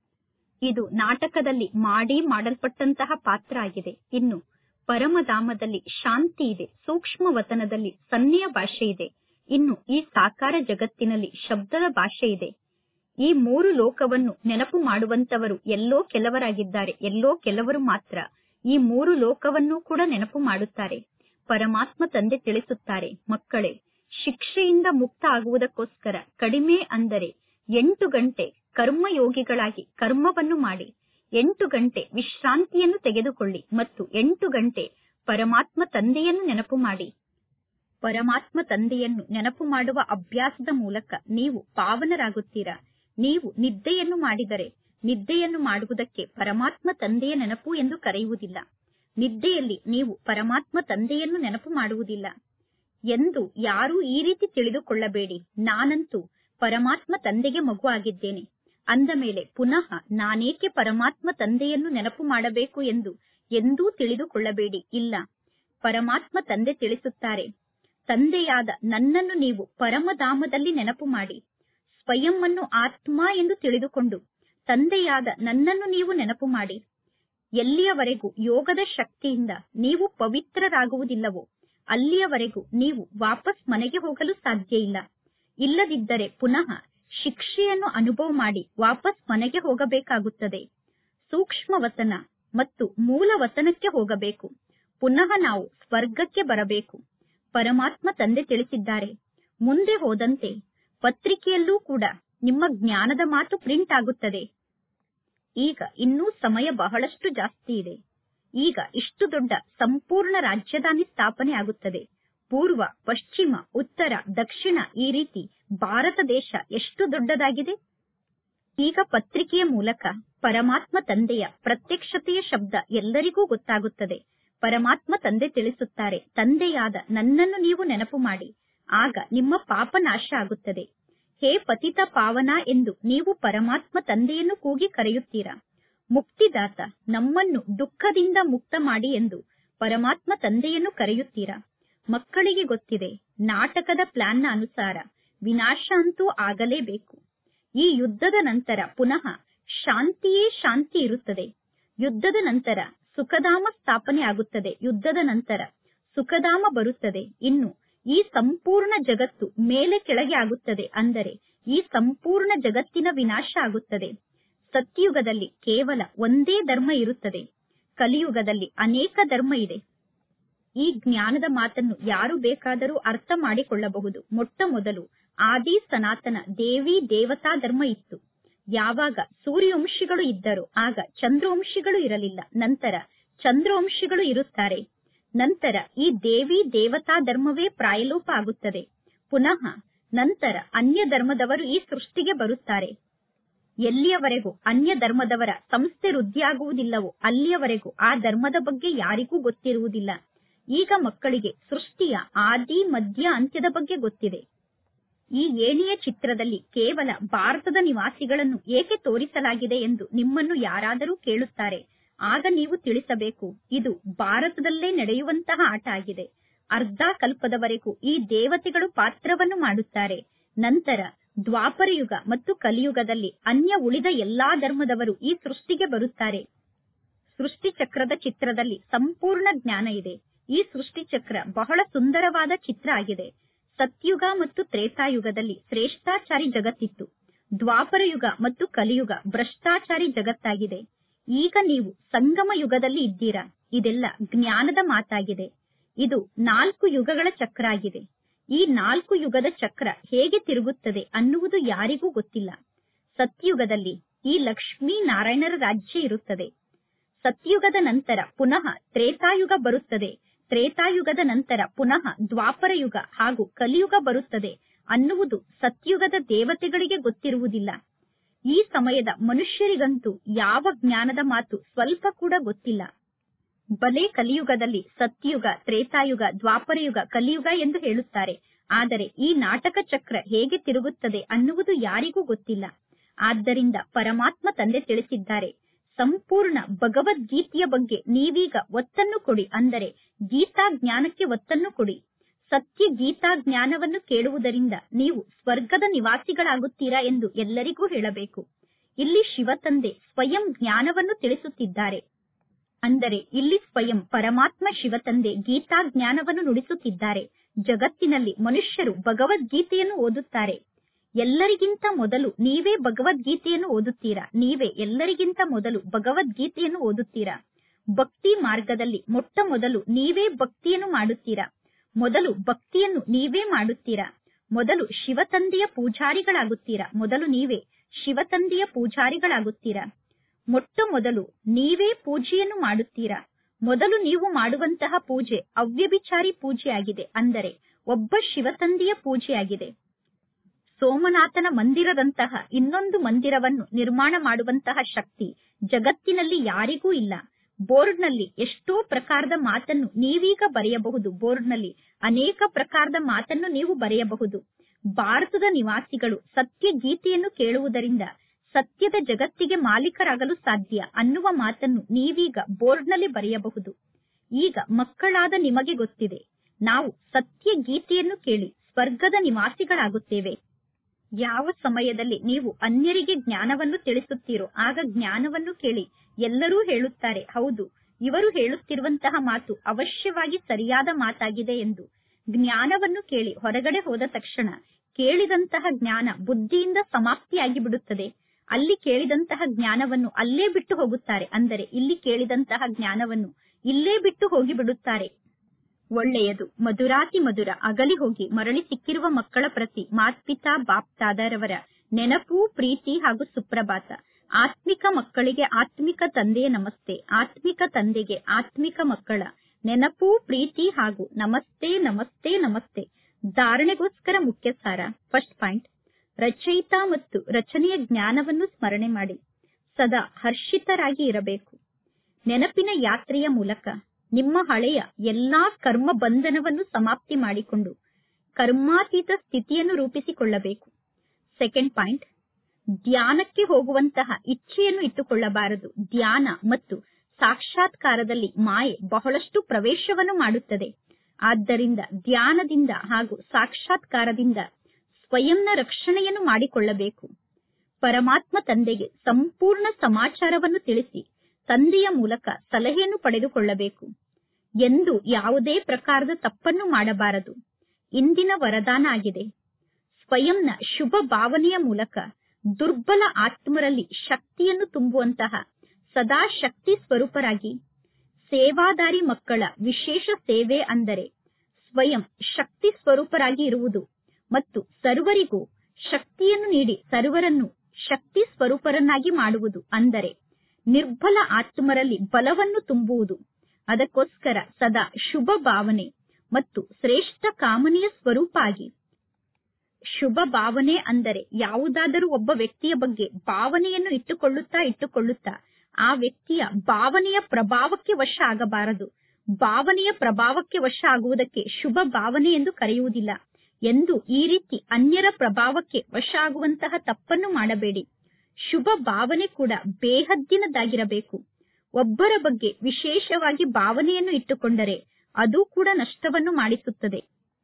ಇದು ನಾಟಕದಲ್ಲಿ ಮಾಡಿ ಮಾಡಲ್ಪಟ್ಟಂತಹ ಪಾತ್ರ ಆಗಿದೆ ಇನ್ನು ಪರಮಧಾಮದಲ್ಲಿ ಶಾಂತಿ ಇದೆ ಸೂಕ್ಷ್ಮ ವತನದಲ್ಲಿ ಸನ್ನೆಯ ಭಾಷೆ ಇದೆ ಇನ್ನು ಈ ಸಾಕಾರ ಜಗತ್ತಿನಲ್ಲಿ ಶಬ್ದದ ಭಾಷೆ ಇದೆ ಈ ಮೂರು ಲೋಕವನ್ನು ನೆನಪು ಮಾಡುವಂತವರು ಎಲ್ಲೋ ಕೆಲವರಾಗಿದ್ದಾರೆ ಎಲ್ಲೋ ಕೆಲವರು ಮಾತ್ರ ಈ ಮೂರು ಲೋಕವನ್ನು ಕೂಡ ನೆನಪು ಮಾಡುತ್ತಾರೆ ಪರಮಾತ್ಮ ತಂದೆ ತಿಳಿಸುತ್ತಾರೆ ಮಕ್ಕಳೇ ಶಿಕ್ಷೆಯಿಂದ ಮುಕ್ತ ಆಗುವುದಕ್ಕೋಸ್ಕರ ಕಡಿಮೆ ಅಂದರೆ ಎಂಟು ಗಂಟೆ ಕರ್ಮಯೋಗಿಗಳಾಗಿ ಕರ್ಮವನ್ನು ಮಾಡಿ ಎಂಟು ಗಂಟೆ ವಿಶ್ರಾಂತಿಯನ್ನು ತೆಗೆದುಕೊಳ್ಳಿ ಮತ್ತು ಎಂಟು ಗಂಟೆ ಪರಮಾತ್ಮ ತಂದೆಯನ್ನು ನೆನಪು ಮಾಡಿ ಪರಮಾತ್ಮ ತಂದೆಯನ್ನು ನೆನಪು ಮಾಡುವ ಅಭ್ಯಾಸದ ಮೂಲಕ ನೀವು ಪಾವನರಾಗುತ್ತೀರಾ ನೀವು ನಿದ್ದೆಯನ್ನು ಮಾಡಿದರೆ ನಿದ್ದೆಯನ್ನು ಮಾಡುವುದಕ್ಕೆ ಪರಮಾತ್ಮ ತಂದೆಯ ನೆನಪು ಎಂದು ಕರೆಯುವುದಿಲ್ಲ ನಿದ್ದೆಯಲ್ಲಿ ನೀವು ಪರಮಾತ್ಮ ತಂದೆಯನ್ನು ನೆನಪು ಮಾಡುವುದಿಲ್ಲ ಎಂದು ಯಾರೂ ಈ ರೀತಿ ತಿಳಿದುಕೊಳ್ಳಬೇಡಿ ನಾನಂತೂ ಪರಮಾತ್ಮ ತಂದೆಗೆ ಮಗು ಆಗಿದ್ದೇನೆ ಅಂದ ಮೇಲೆ ಪುನಃ ನಾನೇಕೆ ಪರಮಾತ್ಮ ತಂದೆಯನ್ನು ನೆನಪು ಮಾಡಬೇಕು ಎಂದು ಎಂದೂ ತಿಳಿದುಕೊಳ್ಳಬೇಡಿ ಇಲ್ಲ ಪರಮಾತ್ಮ ತಂದೆ ತಿಳಿಸುತ್ತಾರೆ ತಂದೆಯಾದ ನನ್ನನ್ನು ನೀವು ಪರಮಧಾಮದಲ್ಲಿ ನೆನಪು ಮಾಡಿ ಸ್ವಯಂ ಅನ್ನು ಆತ್ಮ ಎಂದು ತಿಳಿದುಕೊಂಡು ತಂದೆಯಾದ ನನ್ನನ್ನು ನೀವು ನೆನಪು ಮಾಡಿ ಎಲ್ಲಿಯವರೆಗೂ ಯೋಗದ ಶಕ್ತಿಯಿಂದ ನೀವು ಪವಿತ್ರರಾಗುವುದಿಲ್ಲವೋ ಅಲ್ಲಿಯವರೆಗೂ ನೀವು ವಾಪಸ್ ಮನೆಗೆ ಹೋಗಲು ಸಾಧ್ಯ ಇಲ್ಲ ಇಲ್ಲದಿದ್ದರೆ ಪುನಃ ಶಿಕ್ಷೆಯನ್ನು ಅನುಭವ ಮಾಡಿ ವಾಪಸ್ ಮನೆಗೆ ಹೋಗಬೇಕಾಗುತ್ತದೆ ಸೂಕ್ಷ್ಮ ವತನ ಮತ್ತು ಮೂಲ ವತನಕ್ಕೆ ಹೋಗಬೇಕು ಪುನಃ ನಾವು ಸ್ವರ್ಗಕ್ಕೆ ಬರಬೇಕು ಪರಮಾತ್ಮ ತಂದೆ ತಿಳಿಸಿದ್ದಾರೆ ಮುಂದೆ ಹೋದಂತೆ ಪತ್ರಿಕೆಯಲ್ಲೂ ಕೂಡ ನಿಮ್ಮ ಜ್ಞಾನದ ಮಾತು ಪ್ರಿಂಟ್ ಆಗುತ್ತದೆ ಈಗ ಇನ್ನೂ ಸಮಯ ಬಹಳಷ್ಟು ಜಾಸ್ತಿ ಇದೆ ಈಗ ಇಷ್ಟು ದೊಡ್ಡ ಸಂಪೂರ್ಣ ರಾಜಧಾನಿ ಸ್ಥಾಪನೆ ಆಗುತ್ತದೆ ಪೂರ್ವ ಪಶ್ಚಿಮ ಉತ್ತರ ದಕ್ಷಿಣ ಈ ರೀತಿ ಭಾರತ ದೇಶ ಎಷ್ಟು ದೊಡ್ಡದಾಗಿದೆ ಈಗ ಪತ್ರಿಕೆಯ ಮೂಲಕ ಪರಮಾತ್ಮ ತಂದೆಯ ಪ್ರತ್ಯಕ್ಷತೆಯ ಶಬ್ದ ಎಲ್ಲರಿಗೂ ಗೊತ್ತಾಗುತ್ತದೆ ಪರಮಾತ್ಮ ತಂದೆ ತಿಳಿಸುತ್ತಾರೆ ತಂದೆಯಾದ ನನ್ನನ್ನು ನೀವು ನೆನಪು ಮಾಡಿ ಆಗ ನಿಮ್ಮ ಪಾಪ ನಾಶ ಆಗುತ್ತದೆ ಹೇ ಪತಿತ ಪಾವನ ಎಂದು ನೀವು ಪರಮಾತ್ಮ ತಂದೆಯನ್ನು ಕೂಗಿ ಕರೆಯುತ್ತೀರಾ ಮುಕ್ತಿದಾತ ನಮ್ಮನ್ನು ದುಃಖದಿಂದ ಮುಕ್ತ ಮಾಡಿ ಎಂದು ಪರಮಾತ್ಮ ತಂದೆಯನ್ನು ಕರೆಯುತ್ತೀರಾ ಮಕ್ಕಳಿಗೆ ಗೊತ್ತಿದೆ ನಾಟಕದ ಪ್ಲಾನ್ನ ಅನುಸಾರ ವಿನಾಶ ಅಂತೂ ಆಗಲೇಬೇಕು ಈ ಯುದ್ಧದ ನಂತರ ಪುನಃ ಶಾಂತಿಯೇ ಶಾಂತಿ ಇರುತ್ತದೆ ಯುದ್ಧದ ನಂತರ ಸುಖಧಾಮ ಸ್ಥಾಪನೆ ಆಗುತ್ತದೆ ಯುದ್ಧದ ನಂತರ ಸುಖಧಾಮ ಬರುತ್ತದೆ ಇನ್ನು ಈ ಸಂಪೂರ್ಣ ಜಗತ್ತು ಮೇಲೆ ಕೆಳಗೆ ಆಗುತ್ತದೆ ಅಂದರೆ ಈ ಸಂಪೂರ್ಣ ಜಗತ್ತಿನ ವಿನಾಶ ಆಗುತ್ತದೆ ಸತ್ಯುಗದಲ್ಲಿ ಕೇವಲ ಒಂದೇ ಧರ್ಮ ಇರುತ್ತದೆ ಕಲಿಯುಗದಲ್ಲಿ ಅನೇಕ ಧರ್ಮ ಇದೆ ಈ ಜ್ಞಾನದ ಮಾತನ್ನು ಯಾರು ಬೇಕಾದರೂ ಅರ್ಥ ಮಾಡಿಕೊಳ್ಳಬಹುದು ಮೊಟ್ಟ ಮೊದಲು ಆದಿ ಸನಾತನ ದೇವಿ ದೇವತಾ ಧರ್ಮ ಇತ್ತು ಯಾವಾಗ ಸೂರ್ಯವಂಶಿಗಳು ಇದ್ದರು ಆಗ ಚಂದ್ರವಂಶಿಗಳು ಇರಲಿಲ್ಲ ನಂತರ ಚಂದ್ರವಂಶಿಗಳು ಇರುತ್ತಾರೆ ನಂತರ ಈ ದೇವಿ ದೇವತಾ ಧರ್ಮವೇ ಪ್ರಾಯಲೋಪ ಆಗುತ್ತದೆ ಪುನಃ ನಂತರ ಅನ್ಯ ಧರ್ಮದವರು ಈ ಸೃಷ್ಟಿಗೆ ಬರುತ್ತಾರೆ ಎಲ್ಲಿಯವರೆಗೂ ಅನ್ಯ ಧರ್ಮದವರ ಸಂಸ್ಥೆ ವೃದ್ಧಿಯಾಗುವುದಿಲ್ಲವೋ ಅಲ್ಲಿಯವರೆಗೂ ಆ ಧರ್ಮದ ಬಗ್ಗೆ ಯಾರಿಗೂ ಗೊತ್ತಿರುವುದಿಲ್ಲ ಈಗ ಮಕ್ಕಳಿಗೆ ಸೃಷ್ಟಿಯ ಆದಿ ಮಧ್ಯ ಅಂತ್ಯದ ಬಗ್ಗೆ ಗೊತ್ತಿದೆ ಈ ಏಣಿಯ ಚಿತ್ರದಲ್ಲಿ ಕೇವಲ ಭಾರತದ ನಿವಾಸಿಗಳನ್ನು ಏಕೆ ತೋರಿಸಲಾಗಿದೆ ಎಂದು ನಿಮ್ಮನ್ನು ಯಾರಾದರೂ ಕೇಳುತ್ತಾರೆ ಆಗ ನೀವು ತಿಳಿಸಬೇಕು ಇದು ಭಾರತದಲ್ಲೇ ನಡೆಯುವಂತಹ ಆಟ ಆಗಿದೆ ಅರ್ಧ ಕಲ್ಪದವರೆಗೂ ಈ ದೇವತೆಗಳು ಪಾತ್ರವನ್ನು ಮಾಡುತ್ತಾರೆ ನಂತರ ದ್ವಾಪರ ಯುಗ ಮತ್ತು ಕಲಿಯುಗದಲ್ಲಿ ಅನ್ಯ ಉಳಿದ ಎಲ್ಲಾ ಧರ್ಮದವರು ಈ ಸೃಷ್ಟಿಗೆ ಬರುತ್ತಾರೆ ಸೃಷ್ಟಿ ಚಕ್ರದ ಚಿತ್ರದಲ್ಲಿ ಸಂಪೂರ್ಣ ಜ್ಞಾನ ಇದೆ ಈ ಸೃಷ್ಟಿ ಚಕ್ರ ಬಹಳ ಸುಂದರವಾದ ಚಿತ್ರ ಆಗಿದೆ ಸತ್ಯುಗ ಮತ್ತು ತ್ರೇತಾಯುಗದಲ್ಲಿ ಶ್ರೇಷ್ಠಾಚಾರಿ ಜಗತ್ತಿತ್ತು ದ್ವಾಪರ ಯುಗ ಮತ್ತು ಕಲಿಯುಗ ಭ್ರಷ್ಟಾಚಾರಿ ಜಗತ್ತಾಗಿದೆ ಈಗ ನೀವು ಸಂಗಮ ಯುಗದಲ್ಲಿ ಇದ್ದೀರಾ ಇದೆಲ್ಲ ಜ್ಞಾನದ ಮಾತಾಗಿದೆ ಇದು ನಾಲ್ಕು ಯುಗಗಳ ಚಕ್ರ ಆಗಿದೆ ಈ ನಾಲ್ಕು ಯುಗದ ಚಕ್ರ ಹೇಗೆ ತಿರುಗುತ್ತದೆ ಅನ್ನುವುದು ಯಾರಿಗೂ ಗೊತ್ತಿಲ್ಲ ಸತ್ಯುಗದಲ್ಲಿ ಈ ಲಕ್ಷ್ಮೀ ನಾರಾಯಣರ ರಾಜ್ಯ ಇರುತ್ತದೆ ಸತ್ಯುಗದ ನಂತರ ಪುನಃ ತ್ರೇತಾಯುಗ ಬರುತ್ತದೆ ತ್ರೇತಾಯುಗದ ನಂತರ ಪುನಃ ದ್ವಾಪರ ಯುಗ ಹಾಗೂ ಕಲಿಯುಗ ಬರುತ್ತದೆ ಅನ್ನುವುದು ಸತ್ಯುಗದ ದೇವತೆಗಳಿಗೆ ಗೊತ್ತಿರುವುದಿಲ್ಲ ಈ ಸಮಯದ ಮನುಷ್ಯರಿಗಂತೂ ಯಾವ ಜ್ಞಾನದ ಮಾತು ಸ್ವಲ್ಪ ಕೂಡ ಗೊತ್ತಿಲ್ಲ ಬಲೆ ಕಲಿಯುಗದಲ್ಲಿ ಸತ್ಯುಗ ತ್ರೇತಾಯುಗ ದ್ವಾಪರ ಯುಗ ಕಲಿಯುಗ ಎಂದು ಹೇಳುತ್ತಾರೆ ಆದರೆ ಈ ನಾಟಕ ಚಕ್ರ ಹೇಗೆ ತಿರುಗುತ್ತದೆ ಅನ್ನುವುದು ಯಾರಿಗೂ ಗೊತ್ತಿಲ್ಲ ಆದ್ದರಿಂದ ಪರಮಾತ್ಮ ತಂದೆ ತಿಳಿಸಿದ್ದಾರೆ ಸಂಪೂರ್ಣ ಭಗವದ್ಗೀತೆಯ ಬಗ್ಗೆ ನೀವೀಗ ಒತ್ತನ್ನು ಕೊಡಿ ಅಂದರೆ ಗೀತಾ ಜ್ಞಾನಕ್ಕೆ ಒತ್ತನ್ನು ಕೊಡಿ ಸತ್ಯ ಗೀತಾ ಜ್ಞಾನವನ್ನು ಕೇಳುವುದರಿಂದ ನೀವು ಸ್ವರ್ಗದ ನಿವಾಸಿಗಳಾಗುತ್ತೀರಾ ಎಂದು ಎಲ್ಲರಿಗೂ ಹೇಳಬೇಕು ಇಲ್ಲಿ ಶಿವತಂದೆ ಸ್ವಯಂ ಜ್ಞಾನವನ್ನು ತಿಳಿಸುತ್ತಿದ್ದಾರೆ ಅಂದರೆ ಇಲ್ಲಿ ಸ್ವಯಂ ಪರಮಾತ್ಮ ಶಿವತಂದೆ ಗೀತಾ ಜ್ಞಾನವನ್ನು ನುಡಿಸುತ್ತಿದ್ದಾರೆ ಜಗತ್ತಿನಲ್ಲಿ ಮನುಷ್ಯರು ಭಗವದ್ಗೀತೆಯನ್ನು ಓದುತ್ತಾರೆ ಎಲ್ಲರಿಗಿಂತ ಮೊದಲು ನೀವೇ ಭಗವದ್ಗೀತೆಯನ್ನು ಓದುತ್ತೀರಾ ನೀವೇ ಎಲ್ಲರಿಗಿಂತ ಮೊದಲು ಭಗವದ್ಗೀತೆಯನ್ನು ಓದುತ್ತೀರಾ ಭಕ್ತಿ ಮಾರ್ಗದಲ್ಲಿ ಮೊಟ್ಟ ಮೊದಲು ನೀವೇ ಭಕ್ತಿಯನ್ನು ಮಾಡುತ್ತೀರಾ ಮೊದಲು ಭಕ್ತಿಯನ್ನು ನೀವೇ ಮಾಡುತ್ತೀರಾ ಮೊದಲು ಶಿವತಂದೆಯ ಪೂಜಾರಿಗಳಾಗುತ್ತೀರಾ ಮೊದಲು ನೀವೇ ಶಿವತಂದೆಯ ಪೂಜಾರಿಗಳಾಗುತ್ತೀರಾ ಮೊಟ್ಟ ಮೊದಲು ನೀವೇ ಪೂಜೆಯನ್ನು ಮಾಡುತ್ತೀರಾ ಮೊದಲು ನೀವು ಮಾಡುವಂತಹ ಪೂಜೆ ಅವ್ಯಭಿಚಾರಿ ಪೂಜೆಯಾಗಿದೆ ಅಂದರೆ ಒಬ್ಬ ಶಿವತಂದೆಯ ಪೂಜೆಯಾಗಿದೆ ಸೋಮನಾಥನ ಮಂದಿರದಂತಹ ಇನ್ನೊಂದು ಮಂದಿರವನ್ನು ನಿರ್ಮಾಣ ಮಾಡುವಂತಹ ಶಕ್ತಿ ಜಗತ್ತಿನಲ್ಲಿ ಯಾರಿಗೂ ಇಲ್ಲ ಬೋರ್ಡ್ನಲ್ಲಿ ಎಷ್ಟೋ ಪ್ರಕಾರದ ಮಾತನ್ನು ನೀವೀಗ ಬರೆಯಬಹುದು ಬೋರ್ಡ್ನಲ್ಲಿ ಅನೇಕ ಪ್ರಕಾರದ ಮಾತನ್ನು ನೀವು ಬರೆಯಬಹುದು ಭಾರತದ ನಿವಾಸಿಗಳು ಸತ್ಯ ಗೀತೆಯನ್ನು ಕೇಳುವುದರಿಂದ ಸತ್ಯದ ಜಗತ್ತಿಗೆ ಮಾಲೀಕರಾಗಲು ಸಾಧ್ಯ ಅನ್ನುವ ಮಾತನ್ನು ನೀವೀಗ ಬೋರ್ಡ್ನಲ್ಲಿ ಬರೆಯಬಹುದು ಈಗ ಮಕ್ಕಳಾದ ನಿಮಗೆ ಗೊತ್ತಿದೆ ನಾವು ಸತ್ಯ ಗೀತೆಯನ್ನು ಕೇಳಿ ಸ್ವರ್ಗದ ನಿವಾಸಿಗಳಾಗುತ್ತೇವೆ ಯಾವ ಸಮಯದಲ್ಲಿ ನೀವು ಅನ್ಯರಿಗೆ ಜ್ಞಾನವನ್ನು ತಿಳಿಸುತ್ತೀರೋ ಆಗ ಜ್ಞಾನವನ್ನು ಕೇಳಿ ಎಲ್ಲರೂ ಹೇಳುತ್ತಾರೆ ಹೌದು ಇವರು ಹೇಳುತ್ತಿರುವಂತಹ ಮಾತು ಅವಶ್ಯವಾಗಿ ಸರಿಯಾದ ಮಾತಾಗಿದೆ ಎಂದು ಜ್ಞಾನವನ್ನು ಕೇಳಿ ಹೊರಗಡೆ ಹೋದ ತಕ್ಷಣ ಕೇಳಿದಂತಹ ಜ್ಞಾನ ಬುದ್ಧಿಯಿಂದ ಸಮಾಪ್ತಿಯಾಗಿ ಬಿಡುತ್ತದೆ ಅಲ್ಲಿ ಕೇಳಿದಂತಹ ಜ್ಞಾನವನ್ನು ಅಲ್ಲೇ ಬಿಟ್ಟು ಹೋಗುತ್ತಾರೆ ಅಂದರೆ ಇಲ್ಲಿ ಕೇಳಿದಂತಹ ಜ್ಞಾನವನ್ನು ಇಲ್ಲೇ ಬಿಟ್ಟು ಹೋಗಿ ಬಿಡುತ್ತಾರೆ ಒಳ್ಳೆಯದು ಮಧುರಾತಿ ಮಧುರ ಅಗಲಿ ಹೋಗಿ ಮರಳಿ ಸಿಕ್ಕಿರುವ ಮಕ್ಕಳ ಪ್ರತಿ ಮಾತ್ಪಿತಾ ಬಾಪ್ತಾದರವರ ನೆನಪು ಪ್ರೀತಿ ಹಾಗೂ ಸುಪ್ರಭಾತ ಆತ್ಮಿಕ ಮಕ್ಕಳಿಗೆ ಆತ್ಮಿಕ ತಂದೆಯ ನಮಸ್ತೆ ಆತ್ಮಿಕ ತಂದೆಗೆ ಆತ್ಮಿಕ ಮಕ್ಕಳ ನೆನಪು ಪ್ರೀತಿ ಹಾಗೂ ನಮಸ್ತೆ ನಮಸ್ತೆ ನಮಸ್ತೆ ಧಾರಣೆಗೋಸ್ಕರ ಮುಖ್ಯ ಸಾರ ಫಸ್ಟ್ ಪಾಯಿಂಟ್ ರಚಯಿತ ಮತ್ತು ರಚನೆಯ ಜ್ಞಾನವನ್ನು ಸ್ಮರಣೆ ಮಾಡಿ ಸದಾ ಹರ್ಷಿತರಾಗಿ ಇರಬೇಕು ನೆನಪಿನ ಯಾತ್ರೆಯ ಮೂಲಕ ನಿಮ್ಮ ಹಳೆಯ ಎಲ್ಲಾ ಕರ್ಮ ಬಂಧನವನ್ನು ಸಮಾಪ್ತಿ ಮಾಡಿಕೊಂಡು ಕರ್ಮಾತೀತ ಸ್ಥಿತಿಯನ್ನು ರೂಪಿಸಿಕೊಳ್ಳಬೇಕು ಸೆಕೆಂಡ್ ಪಾಯಿಂಟ್ ಧ್ಯಾನಕ್ಕೆ ಹೋಗುವಂತಹ ಇಚ್ಛೆಯನ್ನು ಇಟ್ಟುಕೊಳ್ಳಬಾರದು ಧ್ಯಾನ ಮತ್ತು ಸಾಕ್ಷಾತ್ಕಾರದಲ್ಲಿ ಮಾಯೆ ಬಹಳಷ್ಟು ಪ್ರವೇಶವನ್ನು ಮಾಡುತ್ತದೆ ಆದ್ದರಿಂದ ಧ್ಯಾನದಿಂದ ಹಾಗೂ ಸಾಕ್ಷಾತ್ಕಾರದಿಂದ ಸ್ವಯಂನ ರಕ್ಷಣೆಯನ್ನು ಮಾಡಿಕೊಳ್ಳಬೇಕು ಪರಮಾತ್ಮ ತಂದೆಗೆ ಸಂಪೂರ್ಣ ಸಮಾಚಾರವನ್ನು ತಿಳಿಸಿ ತಂದೆಯ ಮೂಲಕ ಸಲಹೆಯನ್ನು ಪಡೆದುಕೊಳ್ಳಬೇಕು ಎಂದು ಯಾವುದೇ ಪ್ರಕಾರದ ತಪ್ಪನ್ನು ಮಾಡಬಾರದು ಇಂದಿನ ವರದಾನ ಆಗಿದೆ ಸ್ವಯಂನ ಶುಭ ಭಾವನೆಯ ಮೂಲಕ ದುರ್ಬಲ ಆತ್ಮರಲ್ಲಿ ಶಕ್ತಿಯನ್ನು ತುಂಬುವಂತಹ ಸದಾ ಶಕ್ತಿ ಸ್ವರೂಪರಾಗಿ ಸೇವಾದಾರಿ ಮಕ್ಕಳ ವಿಶೇಷ ಸೇವೆ ಅಂದರೆ ಸ್ವಯಂ ಶಕ್ತಿ ಸ್ವರೂಪರಾಗಿ ಇರುವುದು ಮತ್ತು ಸರ್ವರಿಗೂ ಶಕ್ತಿಯನ್ನು ನೀಡಿ ಸರ್ವರನ್ನು ಶಕ್ತಿ ಸ್ವರೂಪರನ್ನಾಗಿ ಮಾಡುವುದು ಅಂದರೆ ನಿರ್ಬಲ ಆತ್ಮರಲ್ಲಿ ಬಲವನ್ನು ತುಂಬುವುದು ಅದಕ್ಕೋಸ್ಕರ ಸದಾ ಶುಭ ಭಾವನೆ ಮತ್ತು ಶ್ರೇಷ್ಠ ಕಾಮನೆಯ ಸ್ವರೂಪ ಆಗಿ ಶುಭ ಭಾವನೆ ಅಂದರೆ ಯಾವುದಾದರೂ ಒಬ್ಬ ವ್ಯಕ್ತಿಯ ಬಗ್ಗೆ ಭಾವನೆಯನ್ನು ಇಟ್ಟುಕೊಳ್ಳುತ್ತಾ ಇಟ್ಟುಕೊಳ್ಳುತ್ತಾ ಆ ವ್ಯಕ್ತಿಯ ಭಾವನೆಯ ಪ್ರಭಾವಕ್ಕೆ ವಶ ಆಗಬಾರದು ಭಾವನೆಯ ಪ್ರಭಾವಕ್ಕೆ ವಶ ಆಗುವುದಕ್ಕೆ ಶುಭ ಭಾವನೆ ಎಂದು ಕರೆಯುವುದಿಲ್ಲ ಎಂದು ಈ ರೀತಿ ಅನ್ಯರ ಪ್ರಭಾವಕ್ಕೆ ವಶ ಆಗುವಂತಹ ತಪ್ಪನ್ನು ಮಾಡಬೇಡಿ ಶುಭ ಭಾವನೆ ಕೂಡ ಬೇಹದ್ದಿನದಾಗಿರಬೇಕು ಒಬ್ಬರ ಬಗ್ಗೆ ವಿಶೇಷವಾಗಿ ಭಾವನೆಯನ್ನು ಇಟ್ಟುಕೊಂಡರೆ ಅದು ಕೂಡ ನಷ್ಟವನ್ನು ಮಾಡಿಸುತ್ತದೆ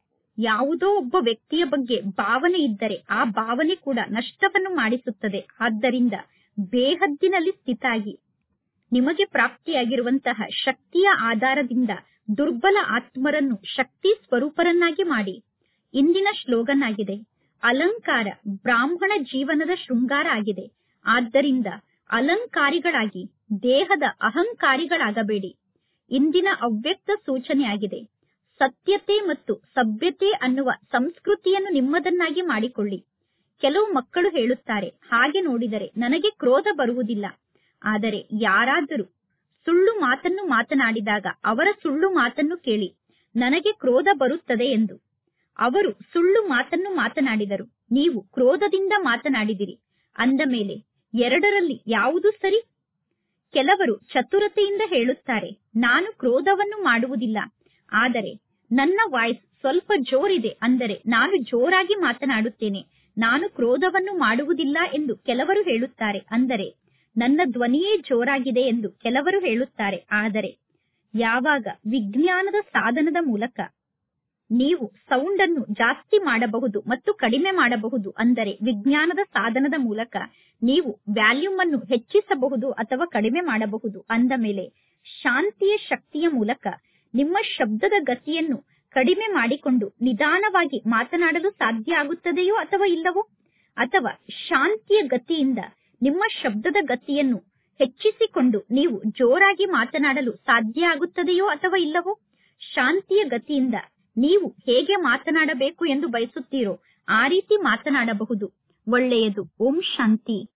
ಯಾವುದೋ ಒಬ್ಬ ವ್ಯಕ್ತಿಯ ಬಗ್ಗೆ ಭಾವನೆ ಇದ್ದರೆ ಆ ಭಾವನೆ ಕೂಡ ನಷ್ಟವನ್ನು ಮಾಡಿಸುತ್ತದೆ ಆದ್ದರಿಂದ ಬೇಹದ್ದಿನಲ್ಲಿ ಸ್ಥಿತಾಗಿ ನಿಮಗೆ ಪ್ರಾಪ್ತಿಯಾಗಿರುವಂತಹ ಶಕ್ತಿಯ ಆಧಾರದಿಂದ ದುರ್ಬಲ ಆತ್ಮರನ್ನು ಶಕ್ತಿ ಸ್ವರೂಪರನ್ನಾಗಿ ಮಾಡಿ ಇಂದಿನ ಶ್ಲೋಗನ್ ಆಗಿದೆ ಅಲಂಕಾರ ಬ್ರಾಹ್ಮಣ ಜೀವನದ ಶೃಂಗಾರ ಆಗಿದೆ ಆದ್ದರಿಂದ ಅಲಂಕಾರಿಗಳಾಗಿ ದೇಹದ ಅಹಂಕಾರಿಗಳಾಗಬೇಡಿ ಇಂದಿನ ಅವ್ಯಕ್ತ ಸೂಚನೆಯಾಗಿದೆ ಸತ್ಯತೆ ಮತ್ತು ಸಭ್ಯತೆ ಅನ್ನುವ ಸಂಸ್ಕೃತಿಯನ್ನು ನಿಮ್ಮದನ್ನಾಗಿ ಮಾಡಿಕೊಳ್ಳಿ ಕೆಲವು ಮಕ್ಕಳು ಹೇಳುತ್ತಾರೆ ಹಾಗೆ ನೋಡಿದರೆ ನನಗೆ ಕ್ರೋಧ ಬರುವುದಿಲ್ಲ ಆದರೆ ಯಾರಾದರೂ ಸುಳ್ಳು ಮಾತನ್ನು ಮಾತನಾಡಿದಾಗ ಅವರ ಸುಳ್ಳು ಮಾತನ್ನು ಕೇಳಿ ನನಗೆ ಕ್ರೋಧ ಬರುತ್ತದೆ ಎಂದು ಅವರು ಸುಳ್ಳು ಮಾತನ್ನು ಮಾತನಾಡಿದರು ನೀವು ಕ್ರೋಧದಿಂದ ಮಾತನಾಡಿದಿರಿ ಅಂದ ಮೇಲೆ ಎರಡರಲ್ಲಿ ಯಾವುದು ಸರಿ ಕೆಲವರು ಚತುರತೆಯಿಂದ ಹೇಳುತ್ತಾರೆ ನಾನು ಕ್ರೋಧವನ್ನು ಮಾಡುವುದಿಲ್ಲ ಆದರೆ ನನ್ನ ವಾಯ್ಸ್ ಸ್ವಲ್ಪ ಜೋರಿದೆ ಅಂದರೆ ನಾನು ಜೋರಾಗಿ ಮಾತನಾಡುತ್ತೇನೆ ನಾನು ಕ್ರೋಧವನ್ನು ಮಾಡುವುದಿಲ್ಲ ಎಂದು ಕೆಲವರು ಹೇಳುತ್ತಾರೆ ಅಂದರೆ ನನ್ನ ಧ್ವನಿಯೇ ಜೋರಾಗಿದೆ ಎಂದು ಕೆಲವರು ಹೇಳುತ್ತಾರೆ ಆದರೆ ಯಾವಾಗ ವಿಜ್ಞಾನದ ಸಾಧನದ ಮೂಲಕ ನೀವು ಸೌಂಡ್ ಅನ್ನು ಜಾಸ್ತಿ ಮಾಡಬಹುದು ಮತ್ತು ಕಡಿಮೆ ಮಾಡಬಹುದು ಅಂದರೆ ವಿಜ್ಞಾನದ ಸಾಧನದ ಮೂಲಕ ನೀವು ವ್ಯಾಲ್ಯೂಮ್ ಅನ್ನು ಹೆಚ್ಚಿಸಬಹುದು ಅಥವಾ ಕಡಿಮೆ ಮಾಡಬಹುದು ಅಂದ ಮೇಲೆ ಶಾಂತಿಯ ಶಕ್ತಿಯ ಮೂಲಕ ನಿಮ್ಮ ಶಬ್ದದ ಗತಿಯನ್ನು ಕಡಿಮೆ ಮಾಡಿಕೊಂಡು ನಿಧಾನವಾಗಿ ಮಾತನಾಡಲು ಸಾಧ್ಯ ಆಗುತ್ತದೆಯೋ ಅಥವಾ ಇಲ್ಲವೋ ಅಥವಾ ಶಾಂತಿಯ ಗತಿಯಿಂದ ನಿಮ್ಮ ಶಬ್ದದ ಗತಿಯನ್ನು ಹೆಚ್ಚಿಸಿಕೊಂಡು ನೀವು ಜೋರಾಗಿ ಮಾತನಾಡಲು ಸಾಧ್ಯ ಆಗುತ್ತದೆಯೋ ಅಥವಾ ಇಲ್ಲವೋ ಶಾಂತಿಯ ಗತಿಯಿಂದ ನೀವು ಹೇಗೆ ಮಾತನಾಡಬೇಕು ಎಂದು ಬಯಸುತ್ತೀರೋ ಆ ರೀತಿ ಮಾತನಾಡಬಹುದು ಒಳ್ಳೆಯದು ಓಂ ಶಾಂತಿ